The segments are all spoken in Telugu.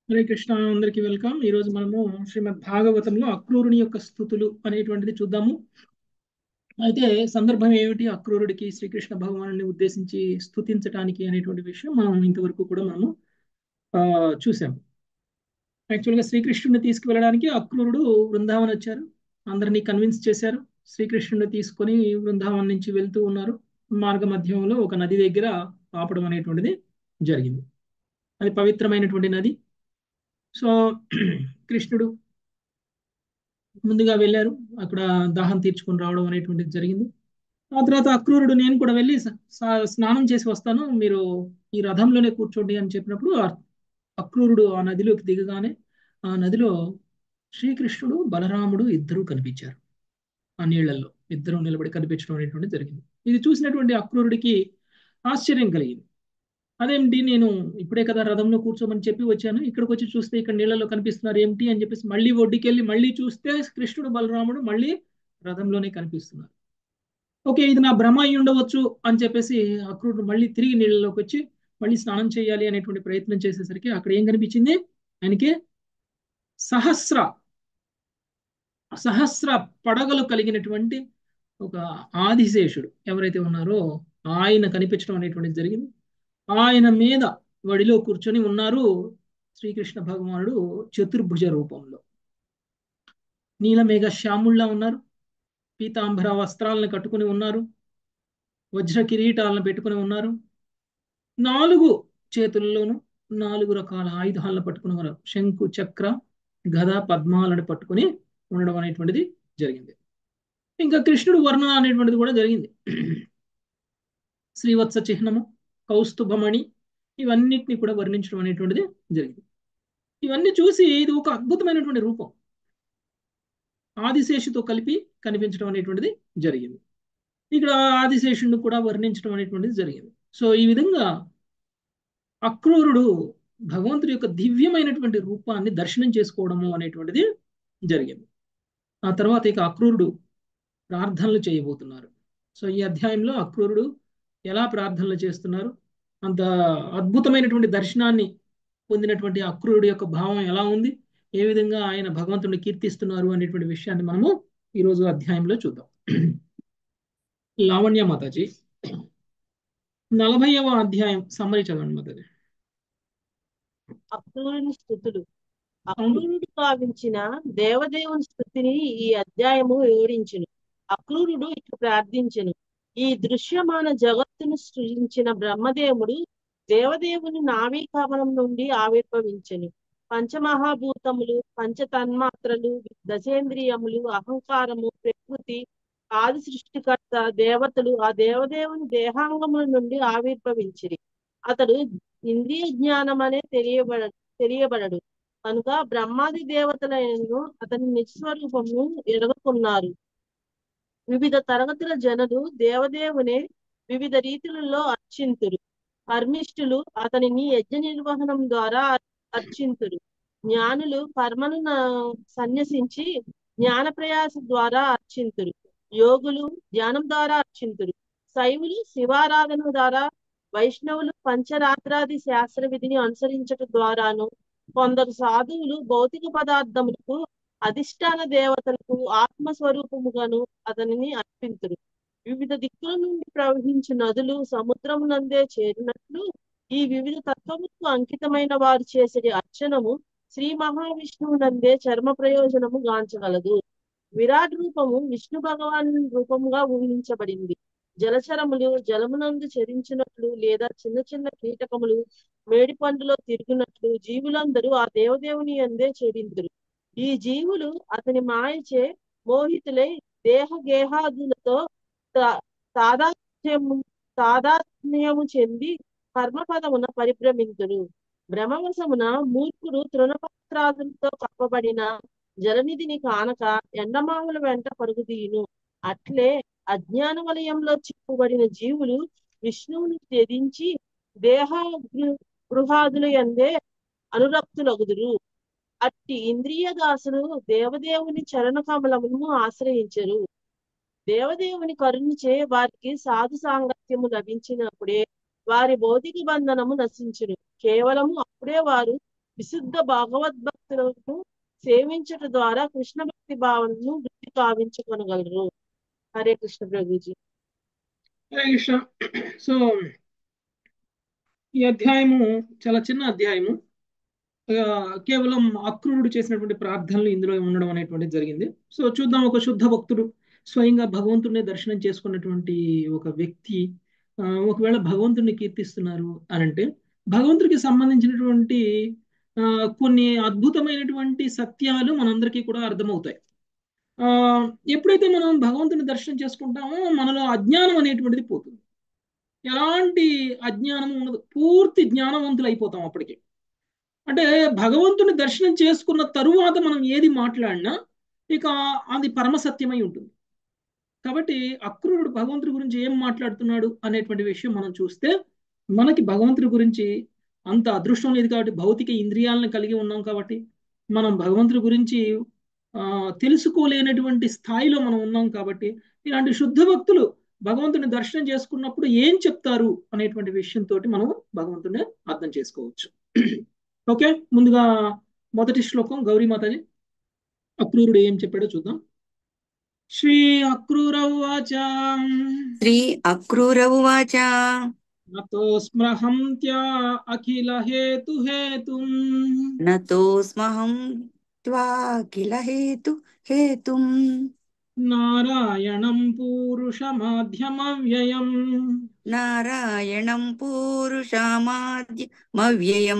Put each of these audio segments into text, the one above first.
హరే కృష్ణ అందరికీ వెల్కమ్ ఈ రోజు మనము శ్రీమద్ భాగవతంలో అక్రూరుని యొక్క స్థుతులు అనేటువంటిది చూద్దాము అయితే సందర్భం ఏమిటి అక్రూరుడికి శ్రీకృష్ణ భగవాను ఉద్దేశించి స్థుతించటానికి అనేటువంటి విషయం మనం ఇంతవరకు కూడా మనము ఆ చూసాము యాక్చువల్గా శ్రీకృష్ణుడిని తీసుకువెళ్ళడానికి అక్రూరుడు బృందావన్ వచ్చారు అందరినీ కన్విన్స్ చేశారు శ్రీకృష్ణుడిని తీసుకొని బృందావన్ నుంచి వెళ్తూ ఉన్నారు మార్గ మధ్యంలో ఒక నది దగ్గర ఆపడం అనేటువంటిది జరిగింది అది పవిత్రమైనటువంటి నది సో కృష్ణుడు ముందుగా వెళ్ళారు అక్కడ దాహం తీర్చుకొని రావడం అనేటువంటిది జరిగింది ఆ తర్వాత అక్రూరుడు నేను కూడా వెళ్ళి స్నానం చేసి వస్తాను మీరు ఈ రథంలోనే కూర్చోండి అని చెప్పినప్పుడు అక్రూరుడు ఆ నదిలోకి దిగగానే ఆ నదిలో శ్రీకృష్ణుడు బలరాముడు ఇద్దరూ కనిపించారు ఆ నీళ్లలో ఇద్దరు నిలబడి కనిపించడం అనేటువంటి జరిగింది ఇది చూసినటువంటి అక్రూరుడికి ఆశ్చర్యం కలిగింది అదేమిటి నేను ఇప్పుడే కదా రథంలో కూర్చోమని చెప్పి వచ్చాను ఇక్కడికి వచ్చి చూస్తే ఇక్కడ నీళ్ళలో కనిపిస్తున్నారు ఏమిటి అని చెప్పేసి మళ్ళీ ఒడ్డుకి వెళ్ళి మళ్ళీ చూస్తే కృష్ణుడు బలరాముడు మళ్ళీ రథంలోనే కనిపిస్తున్నారు ఓకే ఇది నా భ్రమ అయి ఉండవచ్చు అని చెప్పేసి అక్రూరుడు మళ్ళీ తిరిగి నీళ్ళలోకి వచ్చి మళ్ళీ స్నానం చేయాలి అనేటువంటి ప్రయత్నం చేసేసరికి అక్కడ ఏం కనిపించింది ఆయనకి సహస్ర సహస్ర పడగలు కలిగినటువంటి ఒక ఆదిశేషుడు ఎవరైతే ఉన్నారో ఆయన కనిపించడం అనేటువంటిది జరిగింది ఆయన మీద వడిలో కూర్చొని ఉన్నారు శ్రీకృష్ణ భగవానుడు చతుర్భుజ రూపంలో నీలమేఘ శ్యాముల్లా ఉన్నారు పీతాంబర వస్త్రాలను కట్టుకుని ఉన్నారు వజ్ర కిరీటాలను పెట్టుకుని ఉన్నారు నాలుగు చేతుల్లోనూ నాలుగు రకాల ఆయుధాలను పట్టుకుని ఉన్నారు శంకు చక్ర గద పద్మాలను పట్టుకుని ఉండడం అనేటువంటిది జరిగింది ఇంకా కృష్ణుడు వర్ణన అనేటువంటిది కూడా జరిగింది శ్రీవత్స చిహ్నము కౌస్తుభమణి ఇవన్నిటిని కూడా వర్ణించడం అనేటువంటిది జరిగింది ఇవన్నీ చూసి ఇది ఒక అద్భుతమైనటువంటి రూపం ఆదిశేషుతో కలిపి కనిపించడం అనేటువంటిది జరిగింది ఇక్కడ ఆదిశేషుడిని కూడా వర్ణించడం అనేటువంటిది జరిగింది సో ఈ విధంగా అక్రూరుడు భగవంతుడి యొక్క దివ్యమైనటువంటి రూపాన్ని దర్శనం చేసుకోవడము అనేటువంటిది జరిగింది ఆ తర్వాత ఇక అక్రూరుడు ప్రార్థనలు చేయబోతున్నారు సో ఈ అధ్యాయంలో అక్రూరుడు ఎలా ప్రార్థనలు చేస్తున్నారు అంత అద్భుతమైనటువంటి దర్శనాన్ని పొందినటువంటి అక్రూరుడి యొక్క భావం ఎలా ఉంది ఏ విధంగా ఆయన భగవంతుడిని కీర్తిస్తున్నారు అనేటువంటి విషయాన్ని మనము ఈరోజు అధ్యాయంలో చూద్దాం లావణ్య మాతాజీ నలభైవ అధ్యాయం సమ్మరి చదవండి మాతాజీ అక్రూరుని స్థుతులు అక్రూరుడు భావించిన దేవదేవుని స్థుతిని ఈ అధ్యాయము వివరించును అక్రూరుడు ఇట్లు ప్రార్థించెను ఈ దృశ్యమాన జగత్తును సృజించిన బ్రహ్మదేవుడు దేవదేవుని నావీకమనం నుండి ఆవిర్భవించెను పంచమహాభూతములు పంచతన్మాత్రలు దశేంద్రియములు అహంకారము ప్రకృతి ఆది సృష్టికర్త దేవతలు ఆ దేవదేవుని దేహాంగముల నుండి ఆవిర్భవించిరి అతడు ఇంద్రియ జ్ఞానం అనే తెలియబడ తెలియబడడు కనుక బ్రహ్మాది దేవతలను అతని నిస్వరూపము ఎరగకున్నారు వివిధ తరగతుల జనులు దేవదేవునే వివిధ రీతులలో అర్చింతురు కర్మిష్ఠులు అతనిని యజ్ఞ నిర్వహణం ద్వారా అర్చింతురు జ్ఞానులు కర్మను సన్యసించి జ్ఞాన ప్రయాస ద్వారా అర్చింతురు యోగులు ధ్యానం ద్వారా అర్చింతురు శైవులు శివారాధన ద్వారా వైష్ణవులు పంచరాత్రాది శాస్త్ర విధిని అనుసరించటం ద్వారాను కొందరు సాధువులు భౌతిక పదార్థములకు అధిష్టాన దేవతలకు ఆత్మస్వరూపముగాను అతనిని అర్పింతురు వివిధ దిక్కుల నుండి ప్రవహించు నదులు సముద్రం నందే చేరినట్లు ఈ వివిధ తత్వములకు అంకితమైన వారు చేసే అర్చనము శ్రీ మహావిష్ణువు నందే చర్మ ప్రయోజనము గాంచగలదు విరాట్ రూపము విష్ణు భగవాన్ రూపముగా ఊహించబడింది జలచరములు జలమునందు చరించినట్లు లేదా చిన్న చిన్న కీటకములు మేడి పండులో తిరిగినట్లు జీవులందరూ ఆ దేవదేవుని అందే చెడిందురు ఈ జీవులు అతని మాయచే మోహితులై దేహ గేహాదులతో తాదాత్మ్యము తాదాత్మ్యము చెంది కర్మపదమున పరిభ్రమింతురు భ్రమవశమున మూర్ఖుడు తృణపత్రాదులతో కప్పబడిన జలనిధిని కానక ఎండమావుల వెంట పరుగుదీయును అట్లే అజ్ఞాన వలయంలో చిక్కుబడిన జీవులు విష్ణువుని త్యజించి దేహ గృహాదుల ఎందే అనురక్తులగుదురు అట్టి ఇంద్రియ దాసులు దేవదేవుని చరణ కమలమును ఆశ్రయించరు దేవదేవుని కరుణిచే వారికి సాధు సాంగత్యము లభించినప్పుడే వారి భౌతిక బంధనము నశించును కేవలము అప్పుడే వారు విశుద్ధ భగవద్భక్తులను సేవించట ద్వారా కృష్ణ భక్తి భావనను వృద్ధి కావించుకొనగలరు హరే కృష్ణ ప్రభుజీ హరే కృష్ణ సో ఈ అధ్యాయము చాలా చిన్న అధ్యాయము ఆ, కేవలం అక్రూరుడు చేసినటువంటి ప్రార్థనలు ఇందులో ఉండడం అనేటువంటిది జరిగింది సో చూద్దాం ఒక శుద్ధ భక్తుడు స్వయంగా భగవంతుడిని దర్శనం చేసుకున్నటువంటి ఒక వ్యక్తి ఆ, ఒకవేళ భగవంతుడిని కీర్తిస్తున్నారు అని అంటే భగవంతుడికి సంబంధించినటువంటి ఆ, కొన్ని అద్భుతమైనటువంటి సత్యాలు మనందరికీ కూడా అర్థమవుతాయి ఆ, ఎప్పుడైతే మనం భగవంతుని దర్శనం చేసుకుంటామో మనలో అజ్ఞానం అనేటువంటిది పోతుంది ఎలాంటి అజ్ఞానం ఉండదు పూర్తి జ్ఞానవంతులు అయిపోతాం అప్పటికి అంటే భగవంతుని దర్శనం చేసుకున్న తరువాత మనం ఏది మాట్లాడినా ఇక అది పరమసత్యమై ఉంటుంది కాబట్టి అక్రూరుడు భగవంతుడి గురించి ఏం మాట్లాడుతున్నాడు అనేటువంటి విషయం మనం చూస్తే మనకి భగవంతుడి గురించి అంత అదృష్టం లేదు కాబట్టి భౌతిక ఇంద్రియాలను కలిగి ఉన్నాం కాబట్టి మనం భగవంతుడి గురించి ఆ, తెలుసుకోలేనటువంటి స్థాయిలో మనం ఉన్నాం కాబట్టి ఇలాంటి శుద్ధ భక్తులు భగవంతుని దర్శనం చేసుకున్నప్పుడు ఏం చెప్తారు అనేటువంటి విషయంతో మనం భగవంతుని అర్థం చేసుకోవచ్చు ఓకే ముందుగా మొదటి శ్లోకం గౌరీ మాతాజీ అక్రూరుడు ఏం చెప్పాడో చూద్దాం శ్రీ అక్రూరవాచ శ్రీ అక్రూర ఉవాచ నతోస్మృహంత్యా అఖిల హేతు హేతుం నతోస్మహం త్వాఖిల హేతు హేతుం నారాయణం పూరుషమాధ్యమవ్యయం నారాయణం పూరుషామాద్యమవ్యయం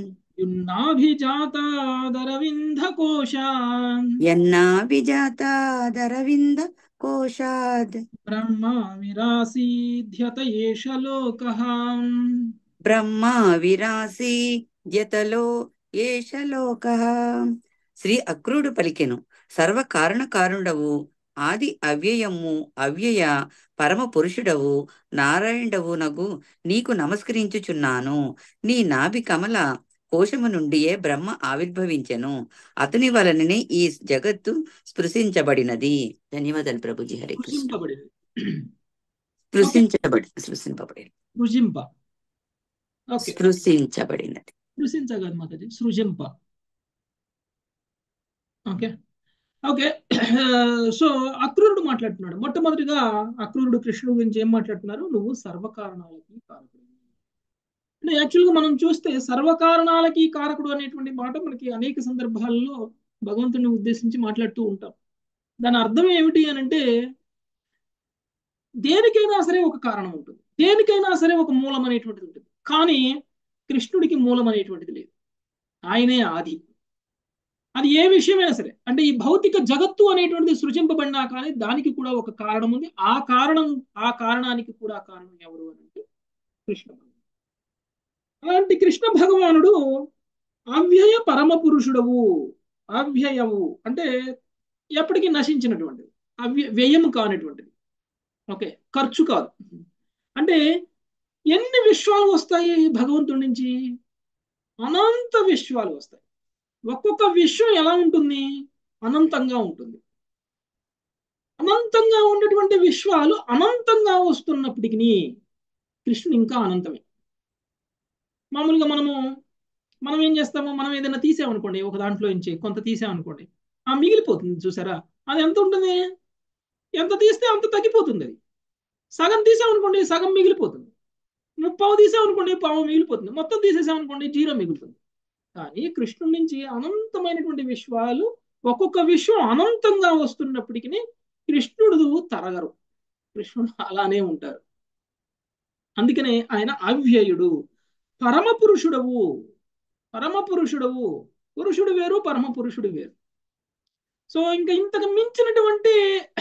యున్నాభిజాతాదరవింద కోశాన్ యన్నాభిజాతాదరవింద కోశాద్ బ్రహ్మ విరాసీధ్యత ఏష లోకః బ్రహ్మ విరాసి ద్యతలో ఏష లోక శ్రీ అక్రూడు పలికెను సర్వ కారణ కారుండవు ఆది అవ్యయము అవ్యయ పరమ పురుషుడవు నారాయణుడవు నగు నీకు నమస్కరించుచున్నాను నీ నాభి కమల కోశము నుండియే బ్రహ్మ ఆవిర్భవించెను అతని వలననే ఈ జగత్తు స్పృశించబడినది ధన్యవాదాలు ప్రభుజీ హరే కృష్ణ సృజింపబడింది స్పృశించబడి స్పృశింపబడి సృజింప ఓకే స్పృశించబడినది సృజించగలదు మాతాజీ సృజింప ఓకే ఓకే సో అక్రూరుడు మాట్లాడుతున్నాడు మొట్టమొదటిగా అక్రూరుడు కృష్ణుడు గురించి ఏం మాట్లాడుతున్నారు నువ్వు సర్వకారణాలకి కారకుడు అంటే యాక్చువల్గా మనం చూస్తే సర్వకారణాలకి కారకుడు అనేటువంటి మాట మనకి అనేక సందర్భాల్లో భగవంతుని ఉద్దేశించి మాట్లాడుతూ ఉంటాం దాని అర్థం ఏమిటి అని అంటే దేనికైనా సరే ఒక కారణం ఉంటుంది దేనికైనా సరే ఒక మూలం అనేటువంటిది ఉంటుంది కానీ కృష్ణుడికి మూలం అనేటువంటిది లేదు ఆయనే ఆది అది ఏ విషయమైనా సరే అంటే ఈ భౌతిక జగత్తు అనేటువంటిది సృజింపబడినా కానీ దానికి కూడా ఒక కారణం ఉంది ఆ కారణం ఆ కారణానికి కూడా కారణం ఎవరు అని అంటే కృష్ణ భగవానుడు అలాంటి కృష్ణ భగవానుడు అవ్యయ పరమ పురుషుడవు అవ్యయవు అంటే ఎప్పటికీ నశించినటువంటిది అవ్య వ్యయము కానిటువంటిది ఓకే ఖర్చు కాదు అంటే ఎన్ని విశ్వాలు వస్తాయి భగవంతుడి నుంచి అనంత విశ్వాలు వస్తాయి ఒక్కొక్క విశ్వం ఎలా ఉంటుంది అనంతంగా ఉంటుంది అనంతంగా ఉన్నటువంటి విశ్వాలు అనంతంగా వస్తున్నప్పటికీ కృష్ణుడు ఇంకా అనంతమే మామూలుగా మనము మనం ఏం చేస్తాము మనం ఏదైనా తీసామనుకోండి ఒక దాంట్లో నుంచి కొంత తీసామనుకోండి ఆ మిగిలిపోతుంది చూసారా అది ఎంత ఉంటుంది ఎంత తీస్తే అంత తగ్గిపోతుంది అది సగం తీసామనుకోండి సగం మిగిలిపోతుంది ముప్పావు తీసామనుకోండి పావు మిగిలిపోతుంది మొత్తం తీసేసామనుకోండి జీరో మిగులుతుంది కానీ కృష్ణుడి నుంచి అనంతమైనటువంటి విశ్వాలు ఒక్కొక్క విశ్వం అనంతంగా వస్తున్నప్పటికీ కృష్ణుడు తరగరు కృష్ణుడు అలానే ఉంటారు అందుకనే ఆయన అవ్యయుడు పరమ పురుషుడవు పరమ పురుషుడవు పురుషుడు వేరు పరమ పురుషుడు వేరు సో ఇంకా ఇంతకు మించినటువంటి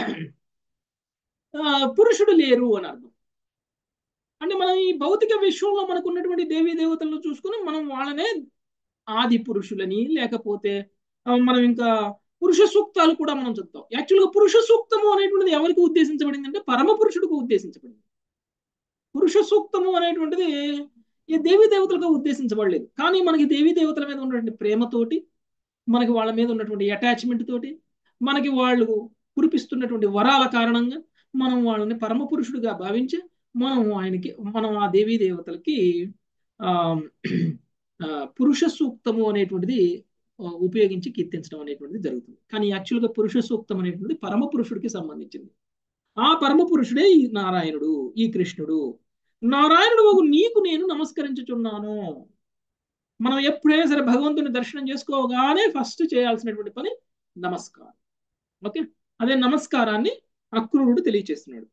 పురుషుడు లేరు అని అర్థం అంటే మనం ఈ భౌతిక విశ్వంలో మనకు ఉన్నటువంటి దేవీ దేవతలను చూసుకుని మనం వాళ్ళనే ఆది పురుషులని లేకపోతే మనం ఇంకా పురుష సూక్తాలు కూడా మనం చదువుతాం యాక్చువల్గా పురుష సూక్తము అనేటువంటిది ఎవరికి ఉద్దేశించబడింది అంటే పరమ పురుషుడికి ఉద్దేశించబడింది పురుష సూక్తము అనేటువంటిది ఈ దేవీ దేవతలకు ఉద్దేశించబడలేదు కానీ మనకి దేవీ దేవతల మీద ఉన్నటువంటి ప్రేమతోటి మనకి వాళ్ళ మీద ఉన్నటువంటి అటాచ్మెంట్ తోటి మనకి వాళ్ళు కురిపిస్తున్నటువంటి వరాల కారణంగా మనం వాళ్ళని పరమ పురుషుడిగా భావించి మనం ఆయనకి మనం ఆ దేవీ దేవతలకి ఆ ఆ, పురుష సూక్తము అనేటువంటిది ఆ, ఉపయోగించి కీర్తించడం అనేటువంటిది జరుగుతుంది కానీ యాక్చువల్గా పురుష సూక్తం అనేటువంటిది పరమ పురుషుడికి సంబంధించింది ఆ పరమ పురుషుడే ఈ నారాయణుడు ఈ కృష్ణుడు నారాయణుడు ఒక నీకు నేను నమస్కరించుచున్నాను మనం ఎప్పుడైనా సరే భగవంతుని దర్శనం చేసుకోగానే ఫస్ట్ చేయాల్సినటువంటి పని నమస్కారం ఓకే అదే నమస్కారాన్ని అక్రూరుడు తెలియచేస్తున్నాడు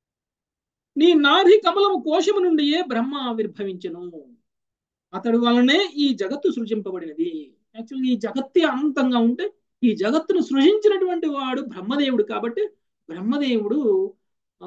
నీ నాభి కమలము కోశము నుండియే బ్రహ్మ ఆవిర్భవించను అతడు వలనే ఈ జగత్తు సృజింపబడినది యాక్చువల్గా ఈ జగత్తే అనంతంగా ఉంటే ఈ జగత్తును సృజించినటువంటి వాడు బ్రహ్మదేవుడు కాబట్టి బ్రహ్మదేవుడు ఆ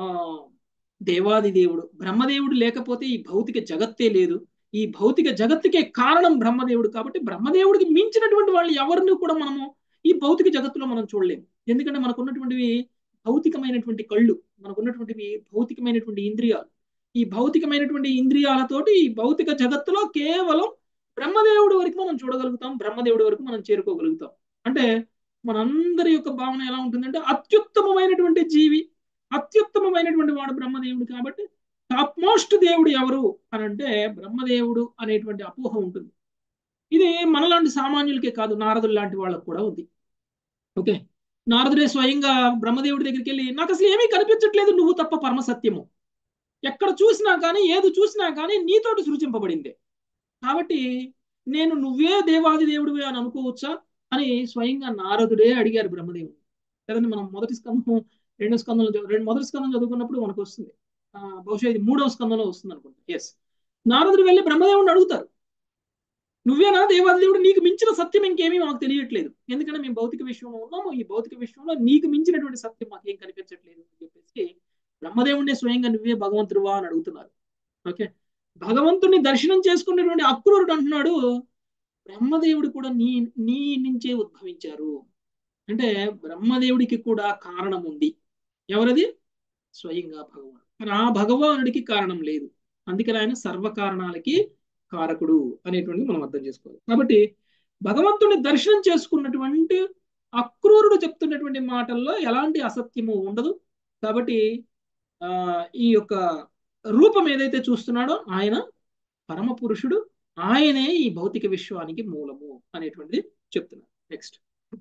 దేవాది దేవుడు బ్రహ్మదేవుడు లేకపోతే ఈ భౌతిక జగత్తే లేదు ఈ భౌతిక జగత్తుకే కారణం బ్రహ్మదేవుడు కాబట్టి బ్రహ్మదేవుడికి మించినటువంటి వాళ్ళు ఎవరిని కూడా మనము ఈ భౌతిక జగత్తులో మనం చూడలేము ఎందుకంటే మనకు ఉన్నటువంటివి భౌతికమైనటువంటి కళ్ళు మనకు ఉన్నటువంటివి భౌతికమైనటువంటి ఇంద్రియాలు ఈ భౌతికమైనటువంటి ఇంద్రియాలతోటి ఈ భౌతిక జగత్తులో కేవలం బ్రహ్మదేవుడి వరకు మనం చూడగలుగుతాం బ్రహ్మదేవుడి వరకు మనం చేరుకోగలుగుతాం అంటే మనందరి యొక్క భావన ఎలా ఉంటుందంటే అత్యుత్తమమైనటువంటి జీవి అత్యుత్తమమైనటువంటి వాడు బ్రహ్మదేవుడు కాబట్టి టాప్ మోస్ట్ దేవుడు ఎవరు అని అంటే బ్రహ్మదేవుడు అనేటువంటి అపోహ ఉంటుంది ఇది మనలాంటి సామాన్యులకే కాదు నారదులు లాంటి వాళ్ళకు కూడా ఉంది ఓకే నారదుడే స్వయంగా బ్రహ్మదేవుడి దగ్గరికి వెళ్ళి నాకు అసలు ఏమీ కనిపించట్లేదు నువ్వు తప్ప పరమ సత్యము ఎక్కడ చూసినా కానీ ఏది చూసినా కానీ నీతోటి సృజింపబడిందే కాబట్టి నేను నువ్వే దేవాది దేవుడివే అని అనుకోవచ్చా అని స్వయంగా నారదుడే అడిగారు బ్రహ్మదేవుడు కదండి మనం మొదటి స్కందం రెండో స్కందంలో చదువు- రెండు మొదటి స్కందం చదువుకున్నప్పుడు మనకు వస్తుంది ఆ, బహుశా ఇది మూడవ స్కందంలో వస్తుంది అనుకుంటా ఎస్ నారదుడు వెళ్ళి బ్రహ్మదేవుడిని అడుగుతారు నువ్వేనా దేవాది దేవుడు నీకు మించిన సత్యం ఇంకేమీ మాకు తెలియట్లేదు ఎందుకంటే మేము భౌతిక విశ్వంలో ఉన్నాము ఈ భౌతిక విశ్వంలో నీకు మించినటువంటి సత్యం మాకేం కనిపించట్లేదు అని చెప్పేసి బ్రహ్మదేవుడిని స్వయంగా నువ్వే భగవంతుడువా అని అడుగుతున్నారు ఓకే భగవంతుని దర్శనం చేసుకునేటువంటి అక్రూరుడు అంటున్నాడు బ్రహ్మదేవుడు కూడా నీ నీ నుంచే ఉద్భవించారు అంటే బ్రహ్మదేవుడికి కూడా కారణం ఉంది ఎవరది స్వయంగా భగవాన్ కానీ ఆ భగవానుడికి కారణం లేదు అందుకని ఆయన సర్వకారణాలకి కారకుడు అనేటువంటిది మనం అర్థం చేసుకోవాలి కాబట్టి భగవంతుని దర్శనం చేసుకున్నటువంటి అక్రూరుడు చెప్తున్నటువంటి మాటల్లో ఎలాంటి అసత్యము ఉండదు కాబట్టి ఆ ఈ యొక్క రూపం ఏదైతే చూస్తున్నాడో ఆయన పరమ పురుషుడు ఆయనే ఈ భౌతిక విశ్వానికి మూలము అనేటువంటిది చెప్తున్నారు నెక్స్ట్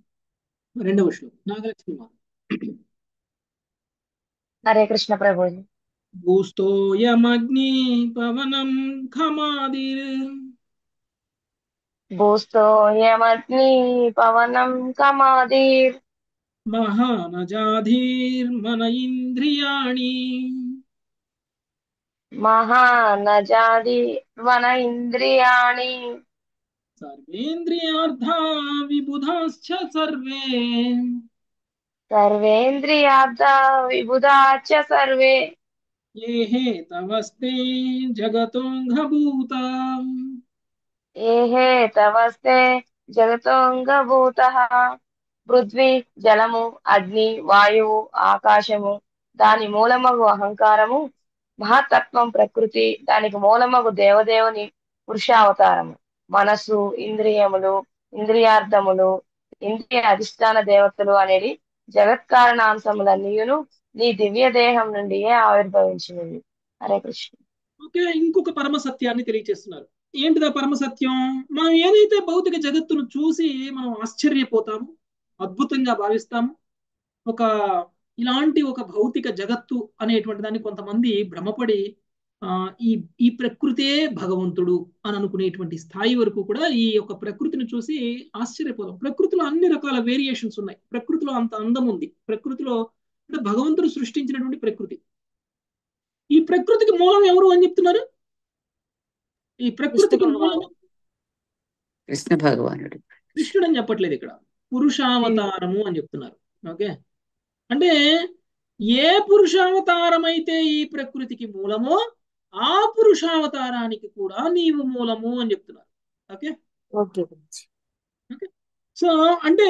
రెండవ శ్లోకం నాగలక్ష్మి మాత హరే కృష్ణ ప్రభుజీ భూస్తోయమగ్ని పవనం ఖమాదిర్ భూస్తోయమగ్ని పవనం కమాదీర్ మహానజాధీర్మన ఇంద్రియాణి మహానజాది వన ఇంద్రియాణి సర్వేంద్రియార్థా విబుధాశ్చ సర్వే సర్వేంద్రియార్థ విబుధాచ సర్వే ఏహే తవస్తే జగతోంగభూత ఏహే తవస్తే జగతోంగభూత పృథ్వీ జలము అగ్ని వాయువు ఆకాశము దాని మూలమగు అహంకారము మహత్తత్వం ప్రకృతి దానికి మూలమగు దేవదేవుని పురుషావతారము మనస్సు ఇంద్రియములు ఇంద్రియార్థములు ఇంద్రియ అధిష్టాన దేవతలు అనేది జగత్కారణాంశములన్నీయును నీ దివ్య దేహం నుండియే ఆవిర్భవించినవి హరే కృష్ణ ఓకే ఇంకొక పరమ సత్యాన్ని తెలియచేస్తున్నారు ఏంటిదా పరమ సత్యం మనం ఏదైతే భౌతిక జగత్తును చూసి మనం ఆశ్చర్యపోతాము అద్భుతంగా భావిస్తాము ఒక ఇలాంటి ఒక భౌతిక జగత్తు అనేటువంటి దాన్ని కొంతమంది భ్రమపడి ఆ ఈ ఈ ప్రకృతే భగవంతుడు అని అనుకునేటువంటి స్థాయి వరకు కూడా ఈ యొక్క ప్రకృతిని చూసి ఆశ్చర్యపోతాం ప్రకృతిలో అన్ని రకాల వేరియేషన్స్ ఉన్నాయి ప్రకృతిలో అంత అందం ఉంది ప్రకృతిలో అంటే భగవంతుడు సృష్టించినటువంటి ప్రకృతి ఈ ప్రకృతికి మూలం ఎవరు అని చెప్తున్నారు ఈ ప్రకృతికి మూలం కృష్ణ భగవానుడు కృష్ణుడు అని చెప్పట్లేదు ఇక్కడ పురుషావతారము అని చెప్తున్నారు ఓకే అంటే ఏ పురుషావతారం అయితే ఈ ప్రకృతికి మూలమో ఆ పురుషావతారానికి కూడా నీవు మూలము అని చెప్తున్నారు ఓకే ఓకే సో అంటే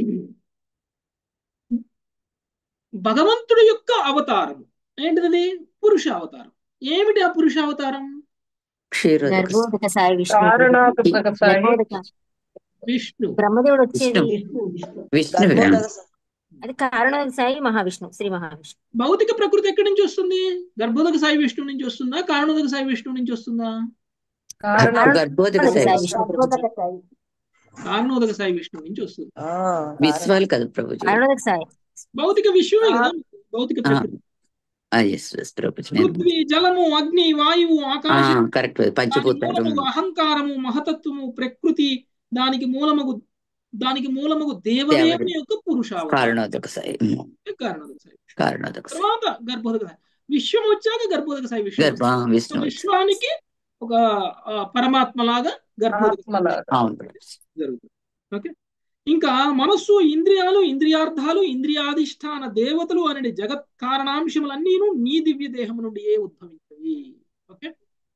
భగవంతుడి యొక్క అవతారం ఏంటిది పురుష అవతారం ఏమిటి ఆ పురుష అవతారం క్షీరోదక గర్భోదక సాయి విష్ణు కారణోదక సాయి గర్భోదక విష్ణు బ్రహ్మదేవుడు వచ్చేది విష్ణు విష్ణువే అది కారణోదక సాయి మహావిష్ణు శ్రీ మహావిష్ణు భౌతిక ప్రకృతి ఎక్కడి నుంచి వస్తుంది గర్భోదక సాయి విష్ణు నుంచి వస్తుందా కారణోదక సాయి విష్ణు నుంచి వస్తుందా కారణం గర్భోదక కారణోదక సాయి సాయి విష్ణు విష్ణు గర్భోదక ప్రభుజీ సాయి కారణోదక సాయి విష్ణువు నుంచి వస్తుంది ఆ, విశ్వాలు కదా ప్రభుజీ కారణోదక సాయి భౌతిక విశ్వమే కదా భౌతిక ఆ, ప్రకృతి ఎస్ ఎస్ ప్రభుజీ నేను పృథ్వీ జలము అగ్ని వాయువు ఆకాశం కరెక్ట్ దాని పంచభూతాలు మూలముగు అహంకారము మహతత్వము ప్రకృతి దానికి మూలముగు దానికి మూలముగు దేవదేవుని దేవదేవుని యొక్క పురుషావతారం కారణోదక సాయి ఉమ్, కారణోదక సాయి విష్ణువు. కారణోదక సాయి తర్వాత గర్భోదక సాయి విశ్వం వచ్చాక గర్భోదక సాయి విష్ణువు గర్భ వస్తాడు. సో విష్ణు విశ్వానికి ఒక ఆ, పరమాత్మ లాగా గర్భోదక సాయి ఆత్మలాగా. అవును ప్రభుజీ జరుగుతుంది ఓకే ఇంకా మనస్సు ఇంద్రియాలు ఇంద్రియార్థాలు ఇంద్రియాధిష్టాన దేవతలు అనే జగత్ కారణాంశములన్నీను నీ దివ్య దేహము నుండి ఏ ఉద్భవించవి ఓకే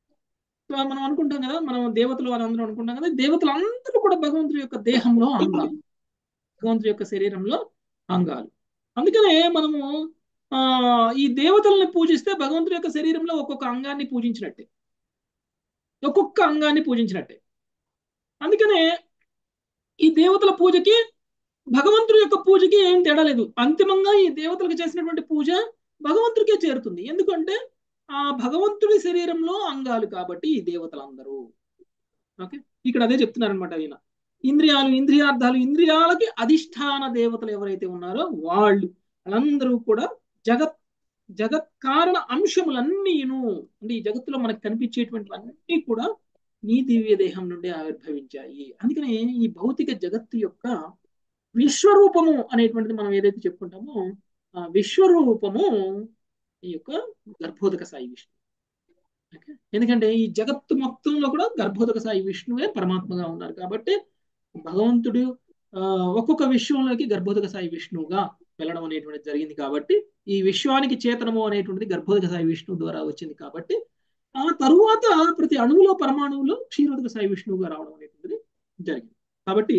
సో మనం అనుకుంటాం కదా మనం దేవతలు అని అందరూ అనుకుంటాం కదా దేవతలు అందరూ కూడా భగవంతుడి యొక్క దేహంలో అంగాలు భగవంతుడి యొక్క శరీరంలో అంగాలు అందుకనే మనము ఆ ఈ దేవతల్ని పూజిస్తే భగవంతుడి యొక్క శరీరంలో ఒక్కొక్క అంగాన్ని పూజించినట్టే ఒక్కొక్క అంగాన్ని పూజించినట్టే అందుకనే ఈ దేవతల పూజకి భగవంతుడి యొక్క పూజకి ఏం తేడా లేదు అంతిమంగా ఈ దేవతలకు చేసినటువంటి పూజ భగవంతుడికే చేరుతుంది ఎందుకంటే ఆ భగవంతుడి శరీరంలో అంగాలు కాబట్టి ఈ దేవతలందరూ ఓకే ఇక్కడ అదే చెప్తున్నారు అనమాట ఈయన ఇంద్రియాలు ఇంద్రియార్థాలు ఇంద్రియాలకి అధిష్టాన దేవతలు ఎవరైతే ఉన్నారో వాళ్ళు వాళ్ళందరూ కూడా జగత్ జగత్ కారణ అంశములన్నీను అంటే ఈ జగత్తులో మనకు కనిపించేటువంటివన్నీ కూడా నీ దివ్య దేహం నుండి ఆవిర్భవించాయి అందుకనే ఈ భౌతిక జగత్తు యొక్క విశ్వరూపము అనేటువంటిది మనం ఏదైతే చెప్పుకుంటామో ఆ విశ్వరూపము ఈ యొక్క గర్భోదక సాయి విష్ణు ఓకే? ఎందుకంటే ఈ జగత్తు మొత్తంలో కూడా గర్భోదక సాయి విష్ణువే పరమాత్మగా ఉన్నారు కాబట్టి భగవంతుడు ఆ, ఒక్కొక్క విశ్వంలోకి గర్భోదక సాయి విష్ణువుగా వెళ్ళడం అనేటువంటిది జరిగింది కాబట్టి ఈ విశ్వానికి చేతనము అనేటువంటిది గర్భోదక సాయి విష్ణువు ద్వారా వచ్చింది కాబట్టి ఆ తరువాత ప్రతి అణువులో పరమాణువులో క్షీరోదక సాయి విష్ణువుగా రావడం అనేటువంటిది జరిగింది కాబట్టి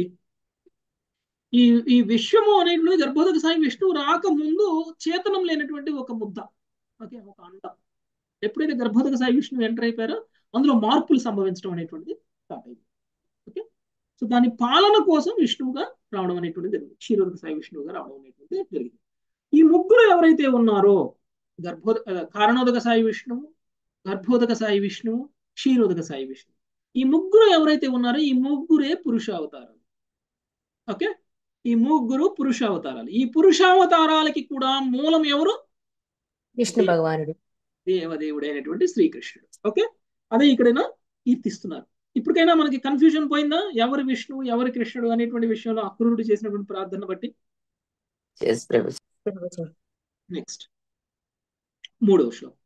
ఈ ఈ విశ్వము అనేటువంటిది గర్భోదక సాయి విష్ణువు రాకముందు చేతనం లేనటువంటి ఒక ముద్ద ఓకే ఒక అండ ఎప్పుడైతే గర్భోదక సాయి విష్ణువు ఎంటర్ అయిపోయారో అందులో మార్పులు సంభవించడం అనేటువంటిది స్టార్ట్ అయింది ఓకే సో దాని పాలన కోసం విష్ణువుగా రావడం అనేటువంటిది జరిగింది క్షీరోదక సాయి విష్ణువుగా రావడం అనేటువంటిది జరిగింది ఈ ముగ్గురు ఎవరైతే ఉన్నారో గర్భోద ఆ, కారణోదక సాయి విష్ణువు గర్భోదక సాయి విష్ణువు క్షీరోదక సాయి విష్ణువు ఈ ముగ్గురు ఎవరైతే ఉన్నారో ఈ ముగ్గురే పురుషావతారాలు ఓకే ఈ ముగ్గురు పురుషావతారాలు ఈ పురుషావతారాలకి కూడా మూలం ఎవరు విష్ణు భగవానుడు దేవదేవుడు అయినటువంటి శ్రీకృష్ణుడు ఓకే అదే ఇక్కడైనా కీర్తిస్తున్నారు ఇప్పటికైనా మనకి కన్ఫ్యూజన్ పోయిందా ఎవరు విష్ణువు ఎవరు కృష్ణుడు అనేటువంటి విషయంలో అక్రూరుడు చేసినటువంటి ప్రార్థన బట్టి ఎస్ ప్రభుజీ ప్రభుజీ నెక్స్ట్ మూడవ శ్లోకం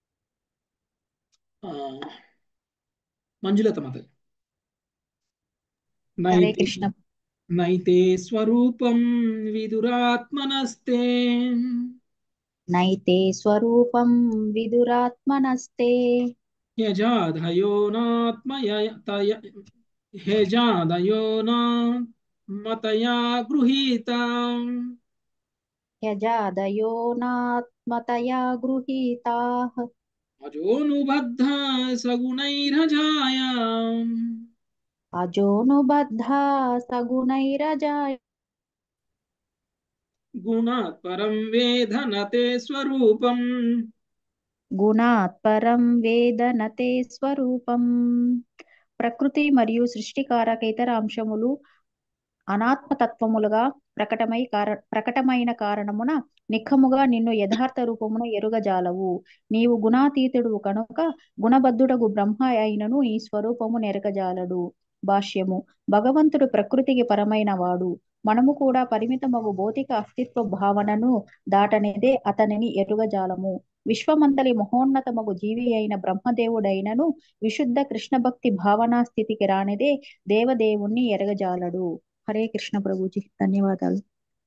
ఆ, మంజులత మాత హరే నైతే కృష్ణ నైతే స్వరూపం విదురాత్మనస్తే నైతే స్వరూపం విదురాత్మనస్తే యజాధయోనాత్మయ తయ హేజాదయోనాత్మతయా గృహీత యజాదయోనాత్మతయా గృహీతాః అజోనుబద్ధ సగుణైరజాయ అజోనుబద్ధా సగుణైరజాయ గుణాత్ పరం వేదనతే స్వరూపం గుణాత్ పరం వేదనతే స్వరూపం ప్రకృతి మరియు సృష్టికారక ఇతర అంశములు అనాత్మతత్వములుగా ప్రకటమై కార ప్రకటమైన కారణమున నిఖముగా నిన్ను యథార్థ రూపమున ఎరుగజాలవు నీవు గుణాతీతుడు కనుక గుణబద్ధుడగు బ్రహ్మ అయినను ఈ స్వరూపము నెరగజాలడు భాష్యము భగవంతుడు ప్రకృతికి పరమైన వాడు మనము కూడా పరిమితమగు భౌతిక అస్తిత్వ భావనను దాటనిదే అతనిని ఎరుగజాలము విశ్వమంతలి మహోన్నతమగు జీవి అయిన బ్రహ్మదేవుడైనను విశుద్ధ కృష్ణ భక్తి భావనా స్థితికి రానిదే దేవదేవుణ్ణి ఎరగజాలడు హరే కృష్ణ ప్రభుజీ ధన్యవాదాలు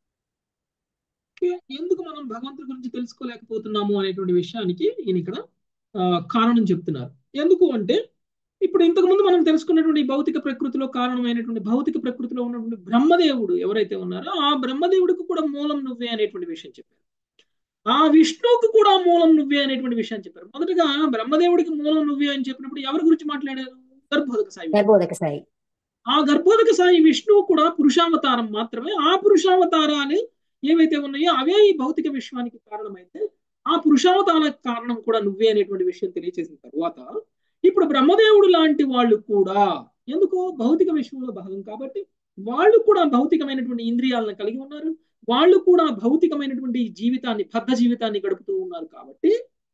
ఎందుకు మనం భగవంతుడి గురించి తెలుసుకోలేకపోతున్నాము అనేటువంటి విషయానికి ఈయన ఇక్కడ ఆ, కారణం చెప్తున్నారు ఎందుకు అంటే ఇప్పుడు ఇంతకు ముందు మనం తెలుసుకున్నటువంటి ఈ భౌతిక ప్రకృతిలో కారణమైనటువంటి భౌతిక ప్రకృతిలో ఉన్నటువంటి బ్రహ్మదేవుడు ఎవరైతే ఉన్నారో ఆ బ్రహ్మదేవుడికి కూడా మూలం నువ్వే అనేటువంటి విషయం చెప్పారు ఆ విష్ణువుకు కూడా మూలం నువ్వే అనేటువంటి విషయం చెప్పారు మొదటగా బ్రహ్మదేవుడికి మూలం నువ్వే అని చెప్పినప్పుడు ఎవరి గురించి మాట్లాడారు గర్భోదక సాయి గర్భోదక సాయి ఆ గర్భోదక సాయి విష్ణువు కూడా పురుషావతారం మాత్రమే ఆ పురుషావతారాలు ఏవైతే ఉన్నాయో అవే ఈ భౌతిక విశ్వానికి కారణమైతే ఆ పురుషావతార కారణం కూడా నువ్వే అనేటువంటి విషయం తెలియచేసిన తర్వాత ఇప్పుడు బ్రహ్మదేవుడు లాంటి వాళ్ళు కూడా ఎందుకు భౌతిక విశ్వంలో భాగం కాబట్టి వాళ్ళు కూడా భౌతికమైనటువంటి ఇంద్రియాలను కలిగి ఉన్నారు వాళ్ళు కూడా భౌతికమైనటువంటి జీవితాన్ని బద్ధ జీవితాన్ని గడుపుతూ ఉన్నారు కాబట్టి